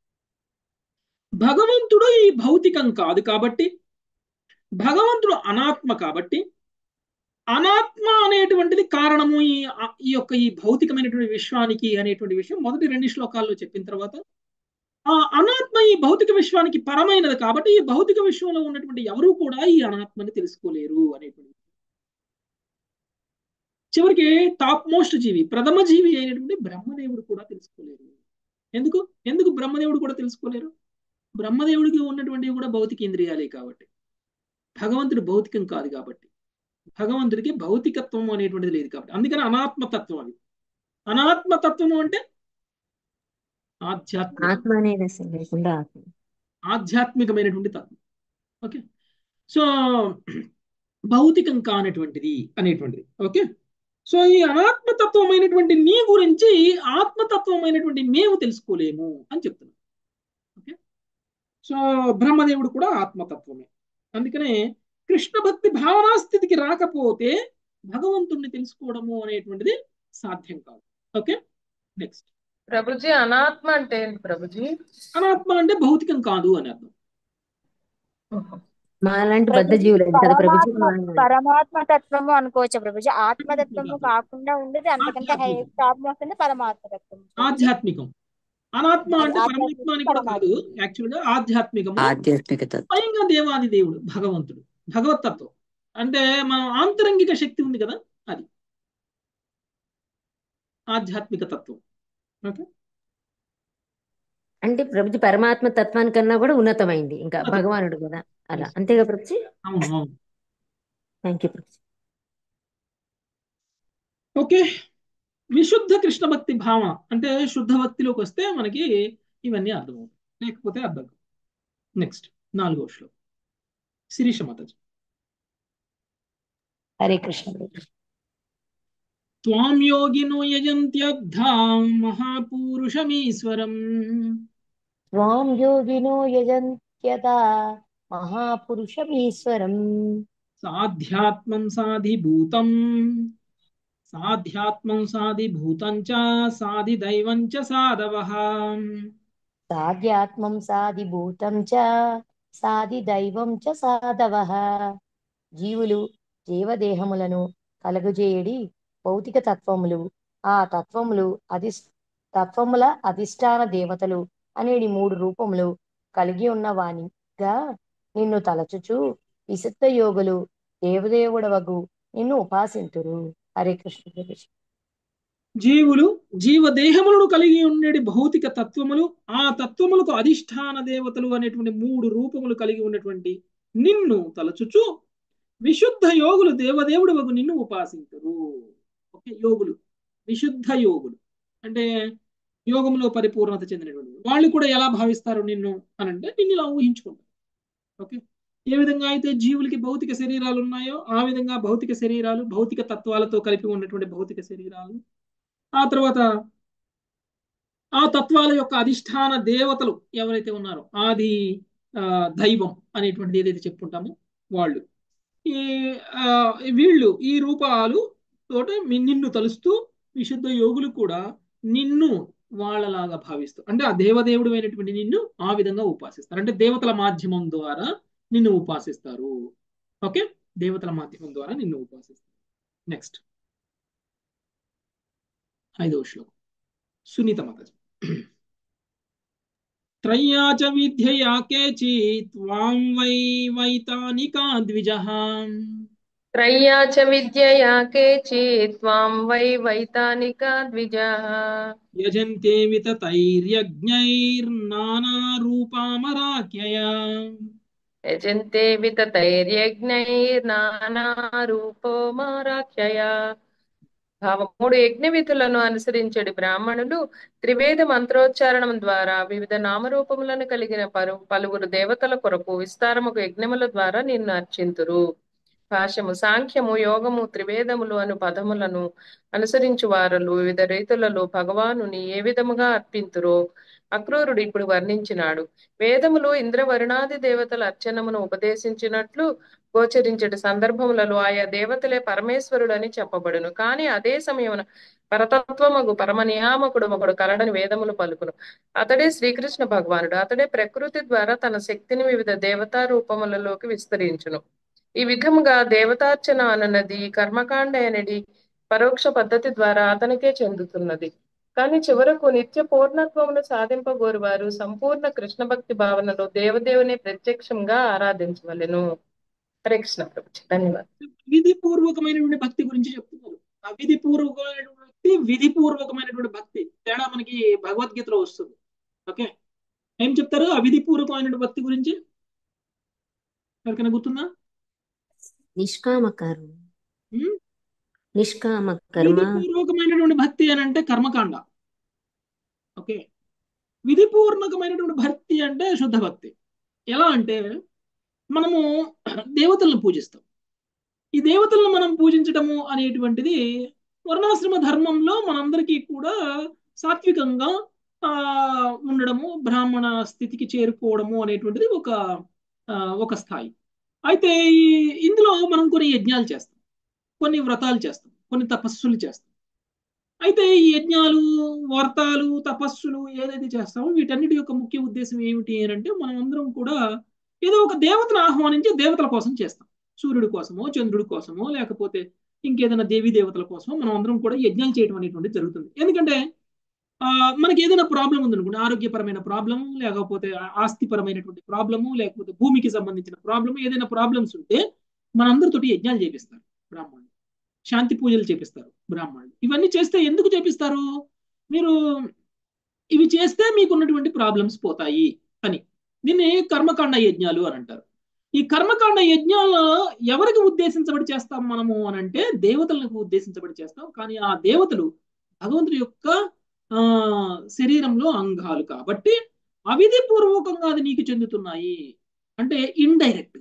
భగవంతుడు ఈ భౌతికం కాదు కాబట్టి భగవంతుడు అనాత్మ కాబట్టి అనాత్మ అనేటువంటిది కారణము ఈ ఈ యొక్క ఈ భౌతికమైనటువంటి విశ్వానికి అనేటువంటి విషయం మొదటి రెండు శ్లోకాల్లో చెప్పిన తర్వాత ఆ అనాత్మ ఈ భౌతిక విశ్వానికి పరమైనది కాబట్టి ఈ భౌతిక విశ్వంలో ఉన్నటువంటి ఎవరూ కూడా ఈ అనాత్మని తెలుసుకోలేరు అనేటువంటి చివరికి టాప్ మోస్ట్ జీవి ప్రథమ జీవి అయినటువంటి బ్రహ్మదేవుడు కూడా తెలుసుకోలేరు ఎందుకు ఎందుకు బ్రహ్మదేవుడు కూడా తెలుసుకోలేరు బ్రహ్మదేవుడికి ఉన్నటువంటివి కూడా భౌతిక ఇంద్రియాలే కాబట్టి భగవంతుడు భౌతికం కాదు కాబట్టి భగవంతుడికి భౌతికత్వం అనేటువంటిది లేదు కాబట్టి అందుకని అనాత్మతత్వం అది అనాత్మతత్వము అంటే ఆధ్యాత్మిక ఆత్మ అనేది అసలు లేకుండా ఆత్మ ఆధ్యాత్మికమైనటువంటి తత్వం ఓకే సో భౌతికం కానటువంటిది అనేటువంటిది ఓకే సో ఈ అనాత్మతత్వమైనటువంటి నీ గురించి ఆత్మతత్వమైనటువంటి మేము తెలుసుకోలేము అని చెప్తున్నాం ఓకే సో బ్రహ్మదేవుడు కూడా ఆత్మతత్వమే అందుకనే కృష్ణ భక్తి భావనా స్థితికి రాకపోతే భగవంతుణ్ణి తెలుసుకోవడము అనేటువంటిది సాధ్యం కాదు ఓకే నెక్స్ట్ ప్రభుజీ అనాత్మ అంటే ఏంటి ప్రభుజీ అనాత్మ అంటే భౌతికం కాదు అని అర్థం మాలాంటి బద్ధ జీవులు కదా ప్రభుజీ పరమాత్మ పరమాత్మ తత్వము అనుకోవచ్చు ప్రభుజీ ఆత్మతత్వము కాకుండా ఉండేది అంతకంటే హై టాప్ మోస్ట్ అంటే పరమాత్మ తత్వం ఆధ్యాత్మికం అనాత్మ అంటే ఆధ్యాత్మికం, పరమాత్మ అని కూడా కాదు యాక్చువల్ గా ఆధ్యాత్మికము ఆధ్యాత్మిక తత్వం స్వయంగా దేవాది దేవుడు భగవంతుడు భగవతత్వం అంటే మనం ఆంతరంగిక శక్తి ఉంది కదా అది ఆధ్యాత్మిక తత్వం ఓకే అంటే ప్రభుజీ పరమాత్మ తత్వానికన్నా కూడా ఉన్నతమైంది ఇంకా భగవానుడు కదా అలా అంతేగా ప్రభుజీ అవును అవును థ్యాంక్ యూ ప్రభుజీ ఓకే విశుద్ధ కృష్ణ భక్తి భావ అంటే శుద్ధ భక్తిలోకి వస్తే మనకి ఇవన్నీ అర్థమవుతాయి లేకపోతే అర్థం కావు. నెక్స్ట్ నాలుగో శ్లోకం శిరీష మాతాజీ హరే కృష్ణ ప్రభుజీ త్వాం యోగినో యజంత్యబ్ధాం మహాపూరుషమీశ్వరం స్వాం యోగినో యజంత్యత మహాపురుషమీశ్వరం సాధ్యాత్మం సాధిభూతం సాధ్యాత్మం సాధిభూతం చ సాధిదైవం చ సాధవః సాధ్యాత్మం సాధిభూతం చ సాధి దైవం చ సాధవ జీవులు జీవదేహములను కలుగజేయడి భౌతిక తత్వములు ఆ తత్వములు అధి తత్వముల అధిష్టాన దేవతలు అనేటి మూడు రూపములు కలిగి ఉన్న వానిగా నిన్ను తలచుచు విశుద్ధ యోగులు దేవదేవుడవగు నిన్ను ఉపాసింతురు హరే కృష్ణ ప్రభుజీ జీవులు జీవదేహములను కలిగి ఉండేటి భౌతిక తత్వములు ఆ తత్వములకు అధిష్టాన దేవతలు అనేటువంటి మూడు రూపములు కలిగి ఉన్నటువంటి నిన్ను తలచుచు విశుద్ధ యోగులు దేవదేవుడు వగు నిన్ను ఉపాసించరు ఓకే యోగులు విశుద్ధ యోగులు అంటే యోగంలో పరిపూర్ణత చెందినటువంటి వాళ్ళు. వాళ్ళు కూడా ఎలా భావిస్తారు నిన్ను అని అంటే నిన్ను ఇలా ఊహించుకుంటారు ఓకే ఏ విధంగా అయితే జీవులకి భౌతిక శరీరాలు ఉన్నాయో ఆ విధంగా భౌతిక శరీరాలు భౌతిక తత్వాలతో కలిపి ఉన్నటువంటి భౌతిక శరీరాలు ఆ తర్వాత ఆ తత్వాల యొక్క అధిష్టాన దేవతలు ఎవరైతే ఉన్నారో ఆది ఆ, దైవం అనేటువంటిది ఏదైతే చెప్పుకుంటామో వాళ్ళు ఈ ఆ, వీళ్ళు ఈ రూపాలు తోట మీ- నిన్ను తలుస్తూ విశుద్ధ యోగులు కూడా నిన్ను వాళ్ళలాగా భావిస్తూ అంటే ఆ దేవదేవుడు అయినటువంటి నిన్ను ఆ విధంగా ఉపాసిస్తారు అంటే దేవతల మాధ్యమం ద్వారా నిన్ను ఉపాసిస్తారు ఓకే దేవతల మాధ్యమం ద్వారా నిన్ను ఉపాసిస్తారు నెక్స్ట్ ఐదవ శ్లోకం సునీత మాతాజీ త్రయ్యా చ విద్యయా కేచిత్ త్వాం వై వైతానికా ద్విజః త్రయ్యా చ విద్యయా కేచిత్ త్వాం వై వైతానిక ద్విజాః యజంతే వితతైర్యజ్ఞైర్నానా రూపామరాఖ్యయా యజంతే వితతైర్యజ్ఞైర్నానారూపోమారాఖ్యయా భావం మూడు యజ్ఞ విధులను అనుసరించడి బ్రాహ్మణులు త్రివేద మంత్రోచ్చారణం ద్వారా వివిధ నామరూపములను కలిగిన పలు పలువురు దేవతల కొరకు విస్తారముకు యజ్ఞముల ద్వారా నిన్ను అర్చింతురు భాష్యము సాంఖ్యము యోగము త్రివేదములు అను పదములను అనుసరించు వారులు వివిధ రీతులలో భగవానుని ఏ విధముగా అర్పింతురో అక్రూరుడు ఇప్పుడు వర్ణించినాడు వేదములు ఇంద్రవరుణాది దేవతల అర్చనమును ఉపదేశించినట్లు గోచరించటి సందర్భములలో ఆయా దేవతలే పరమేశ్వరుడని చెప్పబడును కానీ అదే సమయమున పరతత్వమగు పరమ నియామకుడు ఒకడు కలడని వేదములు పలుకును అతడే శ్రీకృష్ణ భగవానుడు అతడే ప్రకృతి ద్వారా తన శక్తిని వివిధ దేవతా రూపములలోకి విస్తరించును ఈ విధముగా దేవతార్చన అనున్నది కర్మకాండ అనేది పరోక్ష పద్ధతి ద్వారా అతనికే చెందుతున్నది కానీ చివరకు నిత్య పూర్ణత్వమును సాధింపగోరువారు సంపూర్ణ కృష్ణ భక్తి భావనలో దేవదేవుని ప్రత్యక్షంగా ఆరాధించవలెను హరే కృష్ణ ప్రభు ధన్యవాదాలు విధి పూర్వకమైనటువంటి భక్తి గురించి చెప్తున్నారు అవిధి పూర్వకమైనటువంటి భక్తి విధి పూర్వకమైనటువంటి భక్తి తేడా మనకి భగవద్గీతలో వస్తుంది ఓకే ఏం చెప్తారు అవిధి పూర్వకమైనటువంటి భక్తి గురించి ఎవరికైనా గుర్తుందా నిష్కామ కర్మ ఉమ్? నిష్కామ కర్మ విధిపూర్వకమైనటువంటి భక్తి అని అంటే కర్మకాండ ఓకే విధిపూర్వకమైనటువంటి భక్తి అంటే శుద్ధ భక్తి ఎలా అంటే మనము దేవతలను పూజిస్తాం ఈ దేవతలను మనం పూజించటము అనేటువంటిది వర్ణాశ్రమ ధర్మంలో మనందరికీ కూడా సాత్వికంగా ఆ ఉండడము బ్రాహ్మణ స్థితికి చేరుకోవడము అనేటువంటిది ఒక ఆ, ఒక స్థాయి అయితే ఈ ఇందులో మనం కొన్ని యజ్ఞాలు చేస్తాం కొన్ని వ్రతాలు చేస్తాం కొన్ని తపస్సులు చేస్తాం అయితే ఈ యజ్ఞాలు వ్రతాలు తపస్సులు ఏదైతే చేస్తామో వీటన్నిటి యొక్క ముఖ్య ఉద్దేశం ఏమిటి అని అంటే మనం అందరం కూడా ఏదో ఒక దేవతను ఆహ్వానించి దేవతల కోసం చేస్తాం సూర్యుడి కోసమో చంద్రుడి కోసమో లేకపోతే ఇంకేదైనా దేవీ దేవతల కోసమో మనం అందరం కూడా యజ్ఞాలు చేయడం అనేటువంటిది జరుగుతుంది ఎందుకంటే ఆ, మనకి ఏదైనా ప్రాబ్లం ఉందనుకోండి ఆరోగ్యపరమైన ప్రాబ్లం లేకపోతే ఆ- ఆస్తిపరమైనటువంటి ప్రాబ్లము లేకపోతే భూమికి సంబంధించిన ప్రాబ్లము ఏదైనా ప్రాబ్లమ్స్ ఉంటే మనందరితోటి యజ్ఞాలు చేపిస్తారు బ్రాహ్మణులు శాంతి పూజలు చేపిస్తారు బ్రాహ్మణులు ఇవన్నీ చేస్తే ఎందుకు చేపిస్తారు మీరు ఇవి చేస్తే మీకు ఉన్నటువంటి ప్రాబ్లమ్స్ పోతాయి అని దీన్ని కర్మకాండ యజ్ఞాలు అని అంటారు ఈ కర్మకాండ యజ్ఞాలు ఎవరికి ఉద్దేశించబడి చేస్తాం మనము అని అంటే దేవతలకు ఉద్దేశించబడి చేస్తాం కానీ ఆ దేవతలు భగవంతుడి యొక్క ఆ శరీరంలో అంగాలు కాబట్టి అవిధి పూర్వకంగా అది నీకు చెందుతున్నాయి అంటే ఇండైరెక్ట్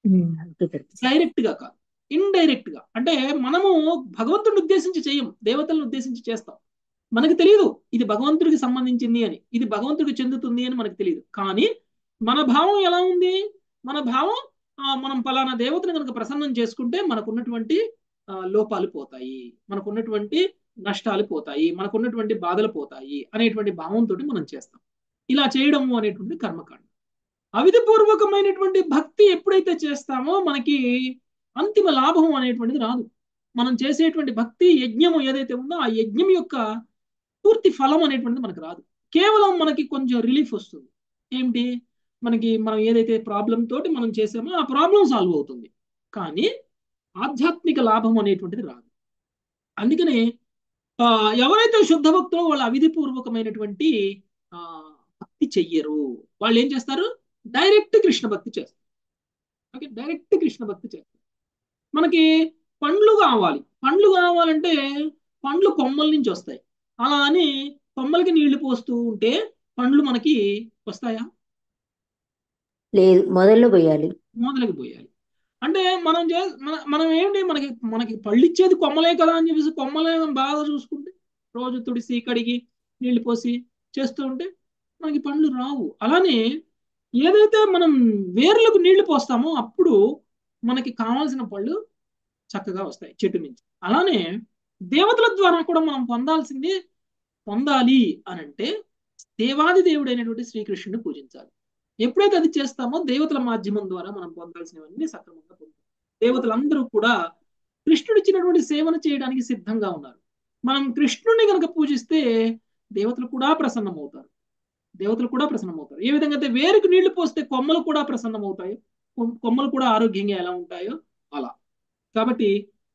డైరెక్ట్ గా కాదు ఇండైరెక్ట్ గా అంటే మనము భగవంతుడిని ఉద్దేశించి చేయం దేవతలను ఉద్దేశించి చేస్తాం మనకి తెలియదు ఇది భగవంతుడికి సంబంధించింది అని ఇది భగవంతుడికి చెందుతుంది అని మనకు తెలియదు కానీ మన భావం ఎలా ఉంది మన భావం ఆ, మనం పలానా దేవతను కనుక ప్రసన్నం చేసుకుంటే మనకున్నటువంటి ఆ, లోపాలు పోతాయి మనకున్నటువంటి నష్టాలు పోతాయి మనకున్నటువంటి బాధలు పోతాయి అనేటువంటి భావంతో మనం చేస్తాం ఇలా చేయడము అనేటువంటి కర్మకాండ అవిధిపూర్వకమైనటువంటి భక్తి ఎప్పుడైతే చేస్తామో మనకి అంతిమ లాభం అనేటువంటిది రాదు మనం చేసేటువంటి భక్తి యజ్ఞము ఏదైతే ఉందో ఆ యజ్ఞం యొక్క పూర్తి ఫలం అనేటువంటిది మనకు రాదు కేవలం మనకి కొంచెం రిలీఫ్ వస్తుంది ఏమిటి మనకి మనం ఏదైతే ప్రాబ్లం తోటి మనం చేసామో ఆ ప్రాబ్లం సాల్వ్ అవుతుంది కానీ ఆధ్యాత్మిక లాభం అనేటువంటిది రాదు అందుకనే ఆ, ఎవరైతే శుద్ధ భక్తులో వాళ్ళు అవిధిపూర్వకమైనటువంటి ఆ, భక్తి చెయ్యరు వాళ్ళు ఏం చేస్తారు డైరెక్ట్ కృష్ణ భక్తి చేస్తారు ఓకే డైరెక్ట్ కృష్ణ భక్తి చేస్తారు మనకి పండ్లు కావాలి పండ్లు కావాలంటే పండ్లు కొమ్మల నుంచి వస్తాయి అలా అని కొమ్మలకి నీళ్లు పోస్తూ ఉంటే పండ్లు మనకి వస్తాయా లేదు మొదల్లో పోయాలి మొదలకి పోయాలి అంటే మనం చే మన- మనం ఏంటి మనకి మనకి పళ్ళు ఇచ్చేది కొమ్మలే కదా అని చెప్పేసి కొమ్మలే బాగా చూసుకుంటే రోజు తుడిసి కడిగి నీళ్లు పోసి చేస్తూ ఉంటే మనకి పండ్లు రావు అలానే ఏదైతే మనం వేర్లకు నీళ్లు పోస్తామో అప్పుడు మనకి కావాల్సిన పళ్ళు చక్కగా వస్తాయి చెట్టు నుంచి అలానే దేవతల ద్వారా కూడా మనం పొందాల్సింది పొందాలి అని అంటే దేవాది దేవుడైనటువంటి శ్రీకృష్ణుని పూజించాలి ఎప్పుడైతే అది చేస్తామో దేవతల మాధ్యమం ద్వారా మనం పొందాల్సినవన్నీ సక్రమంగా పొందుతాం దేవతలందరూ కూడా కృష్ణుడు ఇచ్చినటువంటి సేవను చేయడానికి సిద్ధంగా ఉన్నారు మనం కృష్ణుడిని కనుక పూజిస్తే దేవతలు కూడా ప్రసన్నమవుతారు దేవతలు కూడా ప్రసన్నమవుతారు ఏ విధంగా అయితే వేరుకు నీళ్లు పోస్తే కొమ్మలు కూడా ప్రసన్నమవుతాయో కొమ్- కొమ్మలు కూడా ఆరోగ్యంగా ఎలా ఉంటాయో అలా కాబట్టి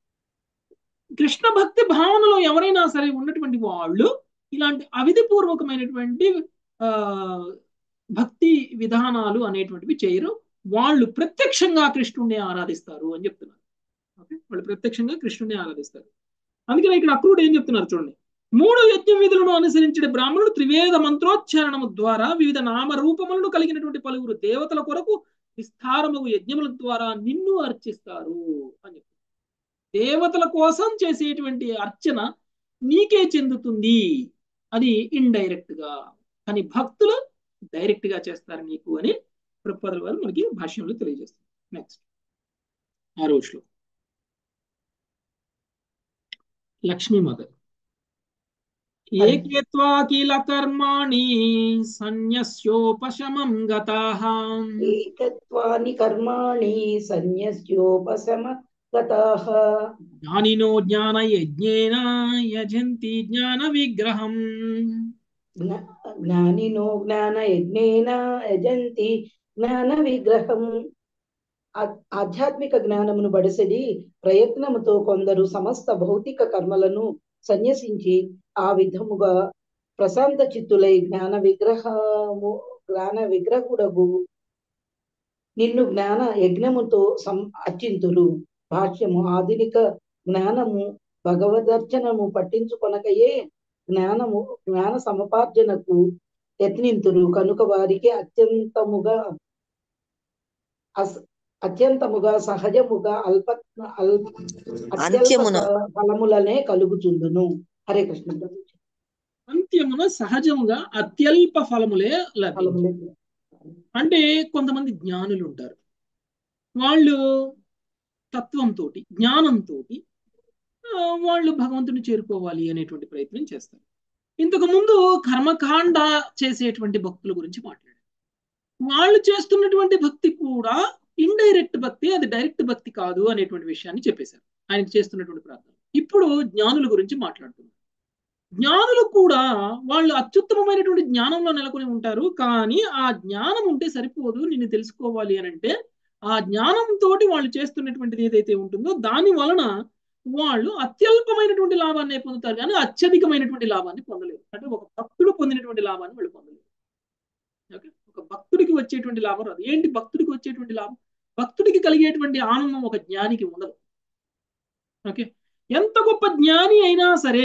కృష్ణ భక్తి భావనలో ఎవరైనా సరే ఉన్నటువంటి వాళ్ళు ఇలాంటి అవిధిపూర్వకమైనటువంటి ఆ భక్తి విధానాలు అనేటువంటివి చేయరు వాళ్ళు ప్రత్యక్షంగా కృష్ణుడిని ఆరాధిస్తారు అని చెప్తున్నారు ఓకే వాళ్ళు ప్రత్యక్షంగా కృష్ణుడిని ఆరాధిస్తారు అందుకని ఇక్కడ అక్రూడు ఏం చెప్తున్నారు చూడండి మూడు యజ్ఞ విధులను అనుసరించిన బ్రాహ్మణుడు త్రివేద మంత్రోచ్చారణము ద్వారా వివిధ నామ రూపములను కలిగినటువంటి పలువురు దేవతల కొరకు విస్తారము యజ్ఞముల ద్వారా నిన్ను అర్చిస్తారు అని చెప్పి దేవతల కోసం చేసేటువంటి అర్చన నీకే చెందుతుంది అది ఇండైరెక్ట్ గా కానీ భక్తులు డైరెక్ట్ గా చేస్తారు నీకు అని ప్రభుపాదుల వారు మనకి భాష్యంలో తెలియజేస్తారు నెక్స్ట్ ఆరో శ్లోకం లక్ష్మీమాత ఏకేత్వా కిల కర్మాణి సన్యస్యోపశమం గతాః ఏకత్వాని కర్మాణి సన్యస్యోపశమ గతాః జ్ఞానినో జ్ఞాన యజ్ఞేన యజంతి జ్ఞాన విగ్రహం జ్ఞ- జ్ఞానినో జ్ఞాన యజ్ఞేన యజంతి జ్ఞాన విగ్రహం ఆ- ఆధ్యాత్మిక జ్ఞానమును బడిసెడి ప్రయత్నముతో కొందరు సమస్త భౌతిక కర్మలను సన్యసించి ఆ విధముగా ప్రశాంత చిత్తులై జ్ఞాన విగ్రహము జ్ఞాన విగ్రహుడగు నిన్ను జ్ఞాన యజ్ఞముతో సం అర్చింతురు భాష్యము ఆధునిక జ్ఞానము భగవదర్చనము పట్టించుకొనకయే జ్ఞానము జ్ఞాన సముపార్జనకు యత్నింతురు కనుక వారికి అత్యంతముగా అస్ అత్యంతముగా సహజముగా అల్ప అల్ప అత్యల్ప అంత్యమున ఫ- ఫలములనే కలుగుచుండును హరే కృష్ణ ప్రభుజీ. అంత్యమున సహజముగా అత్యల్ప ఫలములే లభించు ఫలములే అంటే కొంతమంది జ్ఞానులు ఉంటారు వాళ్ళు తత్వంతో జ్ఞానంతో వాళ్ళు భగవంతుని చేరుకోవాలి అనేటువంటి ప్రయత్నం చేస్తారు ఇంతకు ముందు కర్మకాండ చేసేటువంటి భక్తుల గురించి మాట్లాడారు వాళ్ళు చేస్తున్నటువంటి భక్తి కూడా ఇండైరెక్ట్ భక్తి అది డైరెక్ట్ భక్తి కాదు అనేటువంటి విషయాన్ని చెప్పేశారు ఆయనకి చేస్తున్నటువంటి ప్రార్థన ఇప్పుడు జ్ఞానుల గురించి మాట్లాడుతున్నారు జ్ఞానులు కూడా వాళ్ళు అత్యుత్తమమైనటువంటి జ్ఞానంలో నెలకొని ఉంటారు కానీ ఆ జ్ఞానం ఉంటే సరిపోదు నిన్ను తెలుసుకోవాలి అని అంటే ఆ జ్ఞానంతో వాళ్ళు చేస్తున్నటువంటిది ఏదైతే ఉంటుందో దాని వలన వాళ్ళు అత్యల్పమైనటువంటి లాభాన్ని పొందుతారు కానీ అత్యధికమైనటువంటి లాభాన్ని పొందలేరు అంటే ఒక భక్తుడు పొందినటువంటి లాభాన్ని వాళ్ళు పొందలేరు ఓకే ఒక భక్తుడికి వచ్చేటువంటి లాభం రాదు ఏంటి భక్తుడికి వచ్చేటువంటి లాభం భక్తుడికి కలిగేటువంటి ఆనందం ఒక జ్ఞానికి ఉండదు ఓకే ఎంత గొప్ప జ్ఞాని అయినా సరే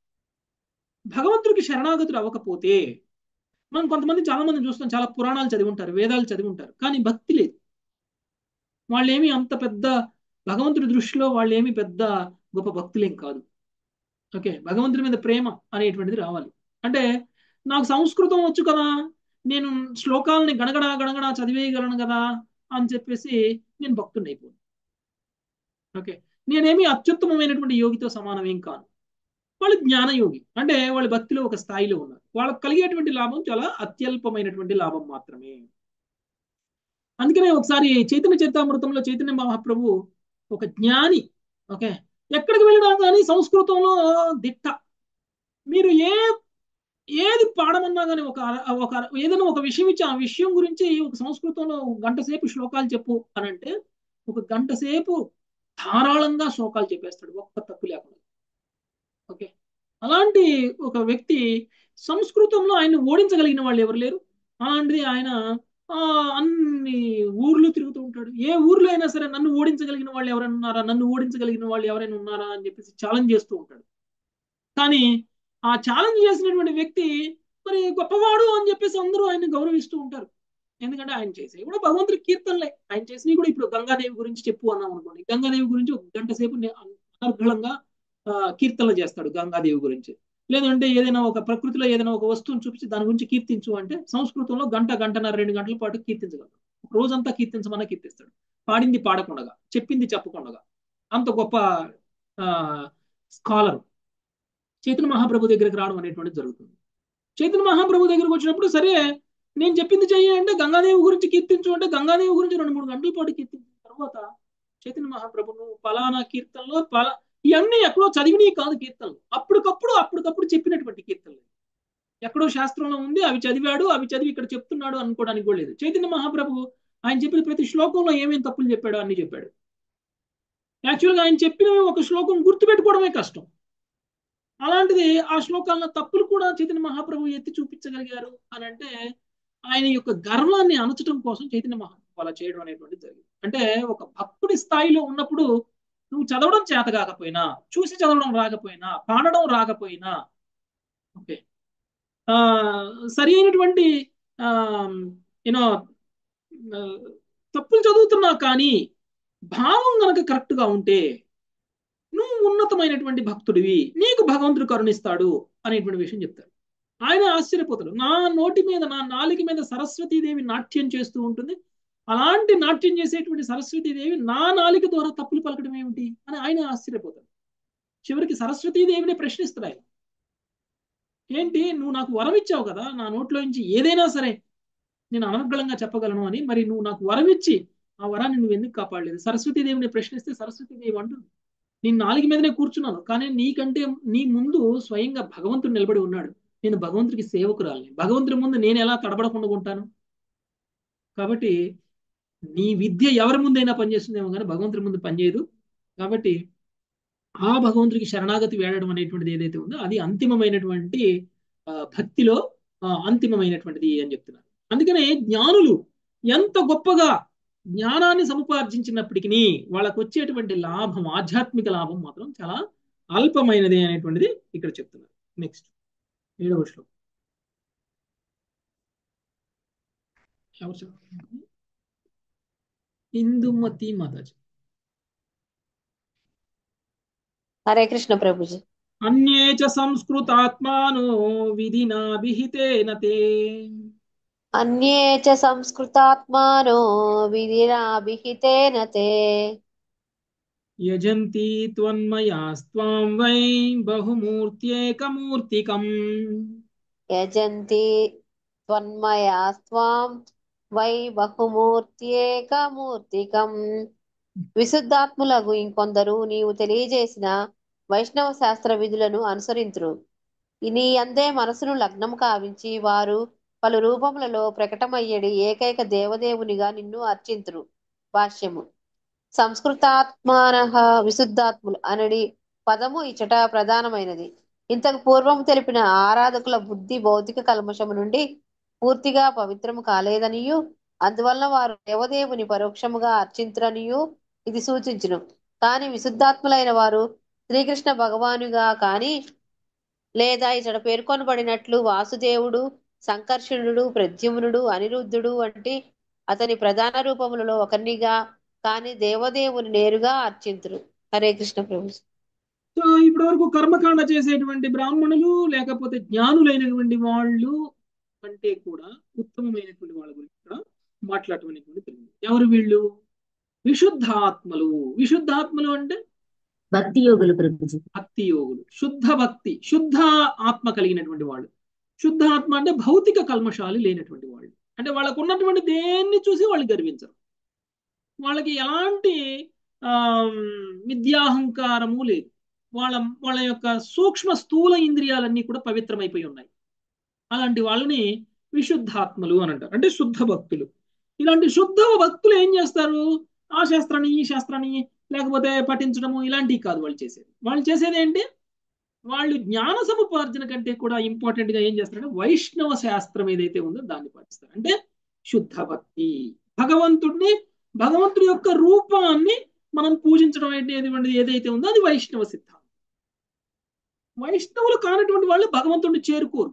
భగవంతుడికి శరణాగతుడు అవ్వకపోతే మనం కొంతమంది చాలా మంది చూస్తాం చాలా పురాణాలు చదివి ఉంటారు వేదాలు చదివి ఉంటారు కానీ భక్తి లేదు వాళ్ళేమి అంత పెద్ద భగవంతుడి దృష్టిలో వాళ్ళేమి పెద్ద గొప్ప భక్తులేం కాదు ఓకే భగవంతుడి మీద ప్రేమ అనేటువంటిది రావాలి అంటే నాకు సంస్కృతం వచ్చు కదా నేను శ్లోకాలని గణగణ గణగణ చదివేయగలను కదా అని చెప్పేసి నేను భక్తుడిని అయిపోను ఓకే నేనేమి అత్యుత్తమమైనటువంటి యోగితో సమానమేం కాను వాళ్ళు జ్ఞానయోగి అంటే వాళ్ళ భక్తిలో ఒక స్థాయిలో ఉన్నారు వాళ్ళకి కలిగేటువంటి లాభం చాలా అత్యల్పమైనటువంటి లాభం మాత్రమే అందుకనే ఒకసారి చైతన్య చరితామృతంలో చైతన్య మహాప్రభు ఒక జ్ఞాని ఓకే ఎక్కడికి వెళ్ళినా కానీ సంస్కృతంలో దిట్ట మీరు ఏ ఏది పాడమన్నా కానీ ఒక ఒక ఏదైనా ఒక విషయం ఇచ్చి ఆ విషయం గురించి ఒక సంస్కృతంలో గంట సేపు శ్లోకాలు చెప్పు అని అంటే ఒక గంట సేపు ధారాళంగా శ్లోకాలు చెప్పేస్తాడు ఒక్క తప్పు లేకుండా ఓకే అలాంటి ఒక వ్యక్తి సంస్కృతంలో ఆయన ఓడించగలిగిన వాళ్ళు ఎవరు లేరు అలాంటిది ఆయన ఆ అన్ని ఊర్లు తిరుగుతూ ఉంటాడు ఏ ఊర్లో అయినా సరే నన్ను ఓడించగలిగిన వాళ్ళు ఎవరైనా ఉన్నారా నన్ను ఓడించగలిగిన వాళ్ళు ఎవరైనా ఉన్నారా అని చెప్పేసి ఛాలెంజ్ చేస్తూ ఉంటాడు కానీ ఆ ఛాలెంజ్ చేసినటువంటి వ్యక్తి మరి గొప్పవాడు అని చెప్పేసి అందరూ ఆయన గౌరవిస్తూ ఉంటారు ఎందుకంటే ఆయన చేసే కూడా భగవంతుడి కీర్తనలే ఆయన చేసినవి కూడా ఇప్పుడు గంగాదేవి గురించి చెప్పు అన్నాం అనుకోండి గంగాదేవి గురించి ఒక గంట సేపు అనర్ఘళంగా కీర్తనలు చేస్తాడు గంగాదేవి గురించి లేదంటే ఏదైనా ఒక ప్రకృతిలో ఏదైనా ఒక వస్తువును చూపించి దాని గురించి కీర్తించు అంటే సంస్కృతంలో గంట గంటన్నర రెండు గంటల పాటు కీర్తించగలడు రోజంతా కీర్తించమన్నా కీర్తిస్తాడు పాడింది పాడకుండగా చెప్పింది చెప్పకుండగా అంత గొప్ప స్కాలర్ చైతన్య మహాప్రభు దగ్గరికి రావడం అనేటువంటిది జరుగుతుంది చైతన్య మహాప్రభు దగ్గరికి వచ్చినప్పుడు సరే నేను చెప్పింది చెయ్యి అంటే గంగాదేవి గురించి కీర్తించు అంటే గంగాదేవి గురించి రెండు మూడు గంటల పాటు కీర్తించిన తర్వాత చైతన్య మహాప్రభును పలానా కీర్తనలో పలా ఇవన్నీ ఎక్కడో చదివినవి కాదు కీర్తనలు అప్పటికప్పుడు అప్పటికప్పుడు చెప్పినటువంటి కీర్తనలు ఎక్కడో శాస్త్రంలో ఉంది అవి చదివాడు అవి చదివి ఇక్కడ చెప్తున్నాడు అనుకోవడానికి కూడా లేదు చైతన్య మహాప్రభు ఆయన చెప్పిన ప్రతి శ్లోకంలో ఏమేమి తప్పులు చెప్పాడో అన్ని చెప్పాడు యాక్చువల్గా ఆయన చెప్పిన ఒక శ్లోకం గుర్తుపెట్టుకోవడమే కష్టం అలాంటిది ఆ శ్లోకాల్లో తప్పులు కూడా చైతన్య మహాప్రభు ఎత్తి చూపించగలిగారు అని అంటే ఆయన యొక్క గర్వాన్ని అణచడం కోసం చైతన్య మహాప్రభు అలా చేయడం అనేటువంటిది జరిగింది అంటే ఒక భక్తుడి స్థాయిలో ఉన్నప్పుడు నువ్వు చదవడం చేత కాకపోయినా చూసి చదవడం రాకపోయినా పాడడం రాకపోయినా ఓకే సరి అయినటువంటి యూనో తప్పులు చదువుతున్నావు కానీ భావం గనక కరెక్ట్ గా ఉంటే నువ్వు ఉన్నతమైనటువంటి భక్తుడివి నీకు భగవంతుడు కరుణిస్తాడు అనేటువంటి విషయం చెప్తారు ఆయన ఆశ్చర్యపోతాడు నా నోటి మీద నా నాలుక మీద సరస్వతీదేవి నాట్యం చేస్తూ ఉంటుంది అలాంటి నాట్యం చేసేటువంటి సరస్వతీదేవి నా నాలుక ద్వారా తప్పులు పలకడం ఏమిటి అని ఆయన ఆశ్చర్యపోతాడు చివరికి సరస్వతీదేవిని ప్రశ్నిస్తాడు ఆయన ఏంటి నువ్వు నాకు వరం ఇచ్చావు కదా నా నోట్లో నుంచి ఏదైనా సరే నేను అనర్గళంగా చెప్పగలను అని మరి నువ్వు నాకు వరం ఇచ్చి ఆ వరాన్ని నువ్వు ఎందుకు కాపాడలేదు సరస్వతీదేవిని ప్రశ్నిస్తే సరస్వతీదేవి అంటుంది నేను నాలుగు మీదనే కూర్చున్నాను కానీ నీకంటే నీ ముందు స్వయంగా భగవంతుడు నిలబడి ఉన్నాడు నేను భగవంతుడికి సేవకురాలని భగవంతుడి ముందు నేను ఎలా తడబడకుండా ఉంటాను కాబట్టి నీ విద్య ఎవరి ముందైనా పనిచేస్తుందేమో కానీ భగవంతుడి ముందు పనిచేయదు కాబట్టి ఆ భగవంతుడికి శరణాగతి వేడడం అనేటువంటిది ఏదైతే ఉందో అది అంతిమమైనటువంటి భక్తిలో అంతిమమైనటువంటిది అని చెప్తున్నారు అందుకనే జ్ఞానులు ఎంత గొప్పగా జ్ఞానాన్ని సముపార్జించినప్పటికీ వాళ్ళకు వచ్చేటువంటి లాభం ఆధ్యాత్మిక లాభం మాత్రం చాలా అల్పమైనది అనేటువంటిది ఇక్కడ చెప్తున్నారు నెక్స్ట్ ఏడవ శ్లోకం ఎవరు ఇందుమతి మాతాజీ హరే కృష్ణ ప్రభుజీ అన్యే చ సంస్కృతాత్మానో విధినా విహితేన తే అన్యే చ సంస్కృతాత్మానో విధినా విహితేన తే యజంతి త్వన్మయాస్త్వాం వై బహుమూర్త్యేకమూర్తికం యజంతి త్వన్మయాస్త్వాం వై బహుమూర్త్యేకమూర్తికం విశుద్ధాత్ములకు ఇంకొందరు నీవు తెలియజేసిన వైష్ణవ శాస్త్ర విధులను అనుసరింతురు నీ అందే మనసును లగ్నం కావించి వారు పలు రూపములలో ప్రకటమయ్యడి ఏకైక దేవదేవునిగా నిన్ను అర్చింతురు భాష్యము సంస్కృతాత్మాన విశుద్ధాత్ములు అనడి పదము ఇచ్చట ప్రధానమైనది ఇంతకు పూర్వము తెలిపిన ఆరాధకుల బుద్ధి భౌతిక కల్మషము నుండి పూర్తిగా పవిత్రము కాలేదనియు అందువలన వారు దేవదేవుని పరోక్షముగా అర్చింతురనియు ఇది సూచించును కాని విశుద్ధాత్ములైన వారు శ్రీకృష్ణ భగవానుగా కాని లేదా ఇతడు పేర్కొనబడినట్లు వాసుదేవుడు సంకర్షణుడు ప్రద్యుమ్నుడు అనిరుద్ధుడు వంటి అతని ప్రధాన రూపములలో ఒకరినిగా కాని దేవదేవుని నేరుగా అర్చింతురు హరే కృష్ణ ప్రభు సో ఇప్పటి వరకు కర్మకాండ చేసేటువంటి బ్రాహ్మణులు లేకపోతే జ్ఞానులైనటువంటి వాళ్ళు కంటే కూడా ఉత్తమమైనటువంటి వాళ్ళ గురించి ఇక్కడ మాట్లాడటం జరిగింది ఎవరు వీళ్ళు విశుద్ధాత్మలు విశుద్ధాత్మలు అంటే భక్తి యోగులు ప్రభుజీ భక్తి యోగులు శుద్ధ భక్తి శుద్ధ ఆత్మ కలిగినటువంటి వాళ్ళు శుద్ధ ఆత్మ అంటే భౌతిక కల్మషాలు లేనటువంటి వాళ్ళు అంటే వాళ్ళకు ఉన్నటువంటి దేన్ని చూసి వాళ్ళు గర్వించరు వాళ్ళకి ఎలాంటి ఆ విద్యాహంకారము లేదు వాళ్ళ వాళ్ళ యొక్క సూక్ష్మ స్థూల ఇంద్రియాలన్నీ కూడా పవిత్రమైపోయి ఉన్నాయి అలాంటి వాళ్ళని విశుద్ధాత్మలు అని అంటారు అంటే శుద్ధ భక్తులు ఇలాంటి శుద్ధ భక్తులు ఏం చేస్తారు ఆ శాస్త్రాన్ని ఈ శాస్త్రాన్ని లేకపోతే పఠించడము ఇలాంటివి కాదు వాళ్ళు చేసేది వాళ్ళు చేసేది ఏంటి వాళ్ళు జ్ఞాన సముపార్జన కంటే కూడా ఇంపార్టెంట్ గా ఏం చేస్తారంటే వైష్ణవ శాస్త్రం ఏదైతే ఉందో దాన్ని పాటిస్తారు అంటే శుద్ధ భక్తి భగవంతుడిని భగవంతుడి యొక్క రూపాన్ని మనం పూజించడం అనేటువంటిది ఏదైతే ఉందో అది వైష్ణవ సిద్ధాంతం వైష్ణవులు కానటువంటి వాళ్ళు భగవంతుడిని చేరుకోరు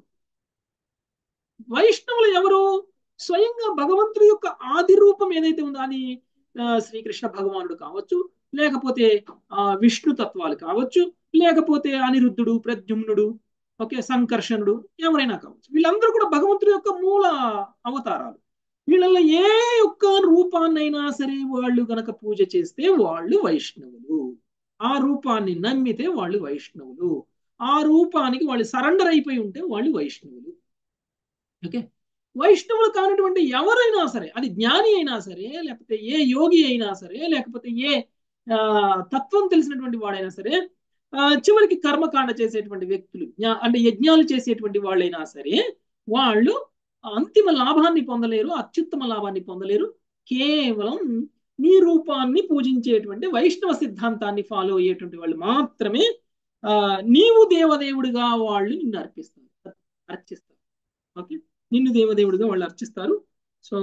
వైష్ణవులు ఎవరు స్వయంగా భగవంతుడి యొక్క ఆది రూపం ఏదైతే ఉందో అది శ్రీకృష్ణ భగవానుడు కావచ్చు లేకపోతే ఆ విష్ణు తత్వాలు కావచ్చు లేకపోతే అనిరుద్ధుడు ప్రద్యుమ్నుడు ఓకే సంకర్షణుడు ఎవరైనా కావచ్చు వీళ్ళందరూ కూడా భగవంతుడి యొక్క మూల అవతారాలు వీళ్ళల్లో ఏ ఒక్క రూపాన్నైనా సరే వాళ్ళు గనక పూజ చేస్తే వాళ్ళు వైష్ణవులు ఆ రూపాన్ని నమ్మితే వాళ్ళు వైష్ణవులు ఆ రూపానికి వాళ్ళు సరెండర్ అయిపోయి ఉంటే వాళ్ళు వైష్ణవులు ఓకే వైష్ణవులు కానటువంటి ఎవరైనా సరే అది జ్ఞాని అయినా సరే లేకపోతే ఏ యోగి అయినా సరే లేకపోతే ఏ తత్వం తెలిసినటువంటి వాడైనా సరే చివరికి కర్మకాండ చేసేటువంటి వ్యక్తులు అంటే యజ్ఞాలు చేసేటువంటి వాళ్ళైనా సరే వాళ్ళు అంతిమ లాభాన్ని పొందలేరు అత్యుత్తమ లాభాన్ని పొందలేరు కేవలం నీ రూపాన్ని పూజించేటువంటి వైష్ణవ సిద్ధాంతాన్ని ఫాలో అయ్యేటువంటి వాళ్ళు మాత్రమే ఆ నీవు దేవదేవుడిగా వాళ్ళు నిన్ను అర్పిస్తారు అర్చిస్తారు ఓకే నిన్ను దేవదేవుడిగా వాళ్ళు అర్చిస్తారు సో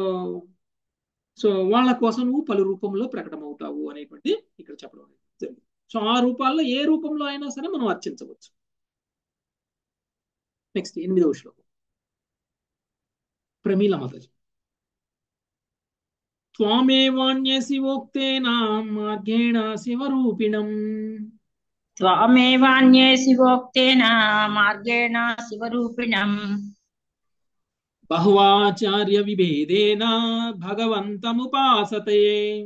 సో వాళ్ళ కోసం నువ్వు పలు రూపంలో ప్రకటమవుతావు అనేటువంటి ఇక్కడ చెప్పడం జరిగింది సో ఆ రూపాల్లో ఏ రూపంలో అయినా సరే మనం అర్చించవచ్చు నెక్స్ట్ ఎనిమిదవ శ్లోకం ప్రమీల మాతాజీ స్వామేవాణ్య శివోక్తేన మార్గేణ శివరూపిణం స్వామేవాన్యే శివోక్తేన మార్గేణ శివరూపిణం బహువాచార్య విభేదేన భగవంతముపాసతే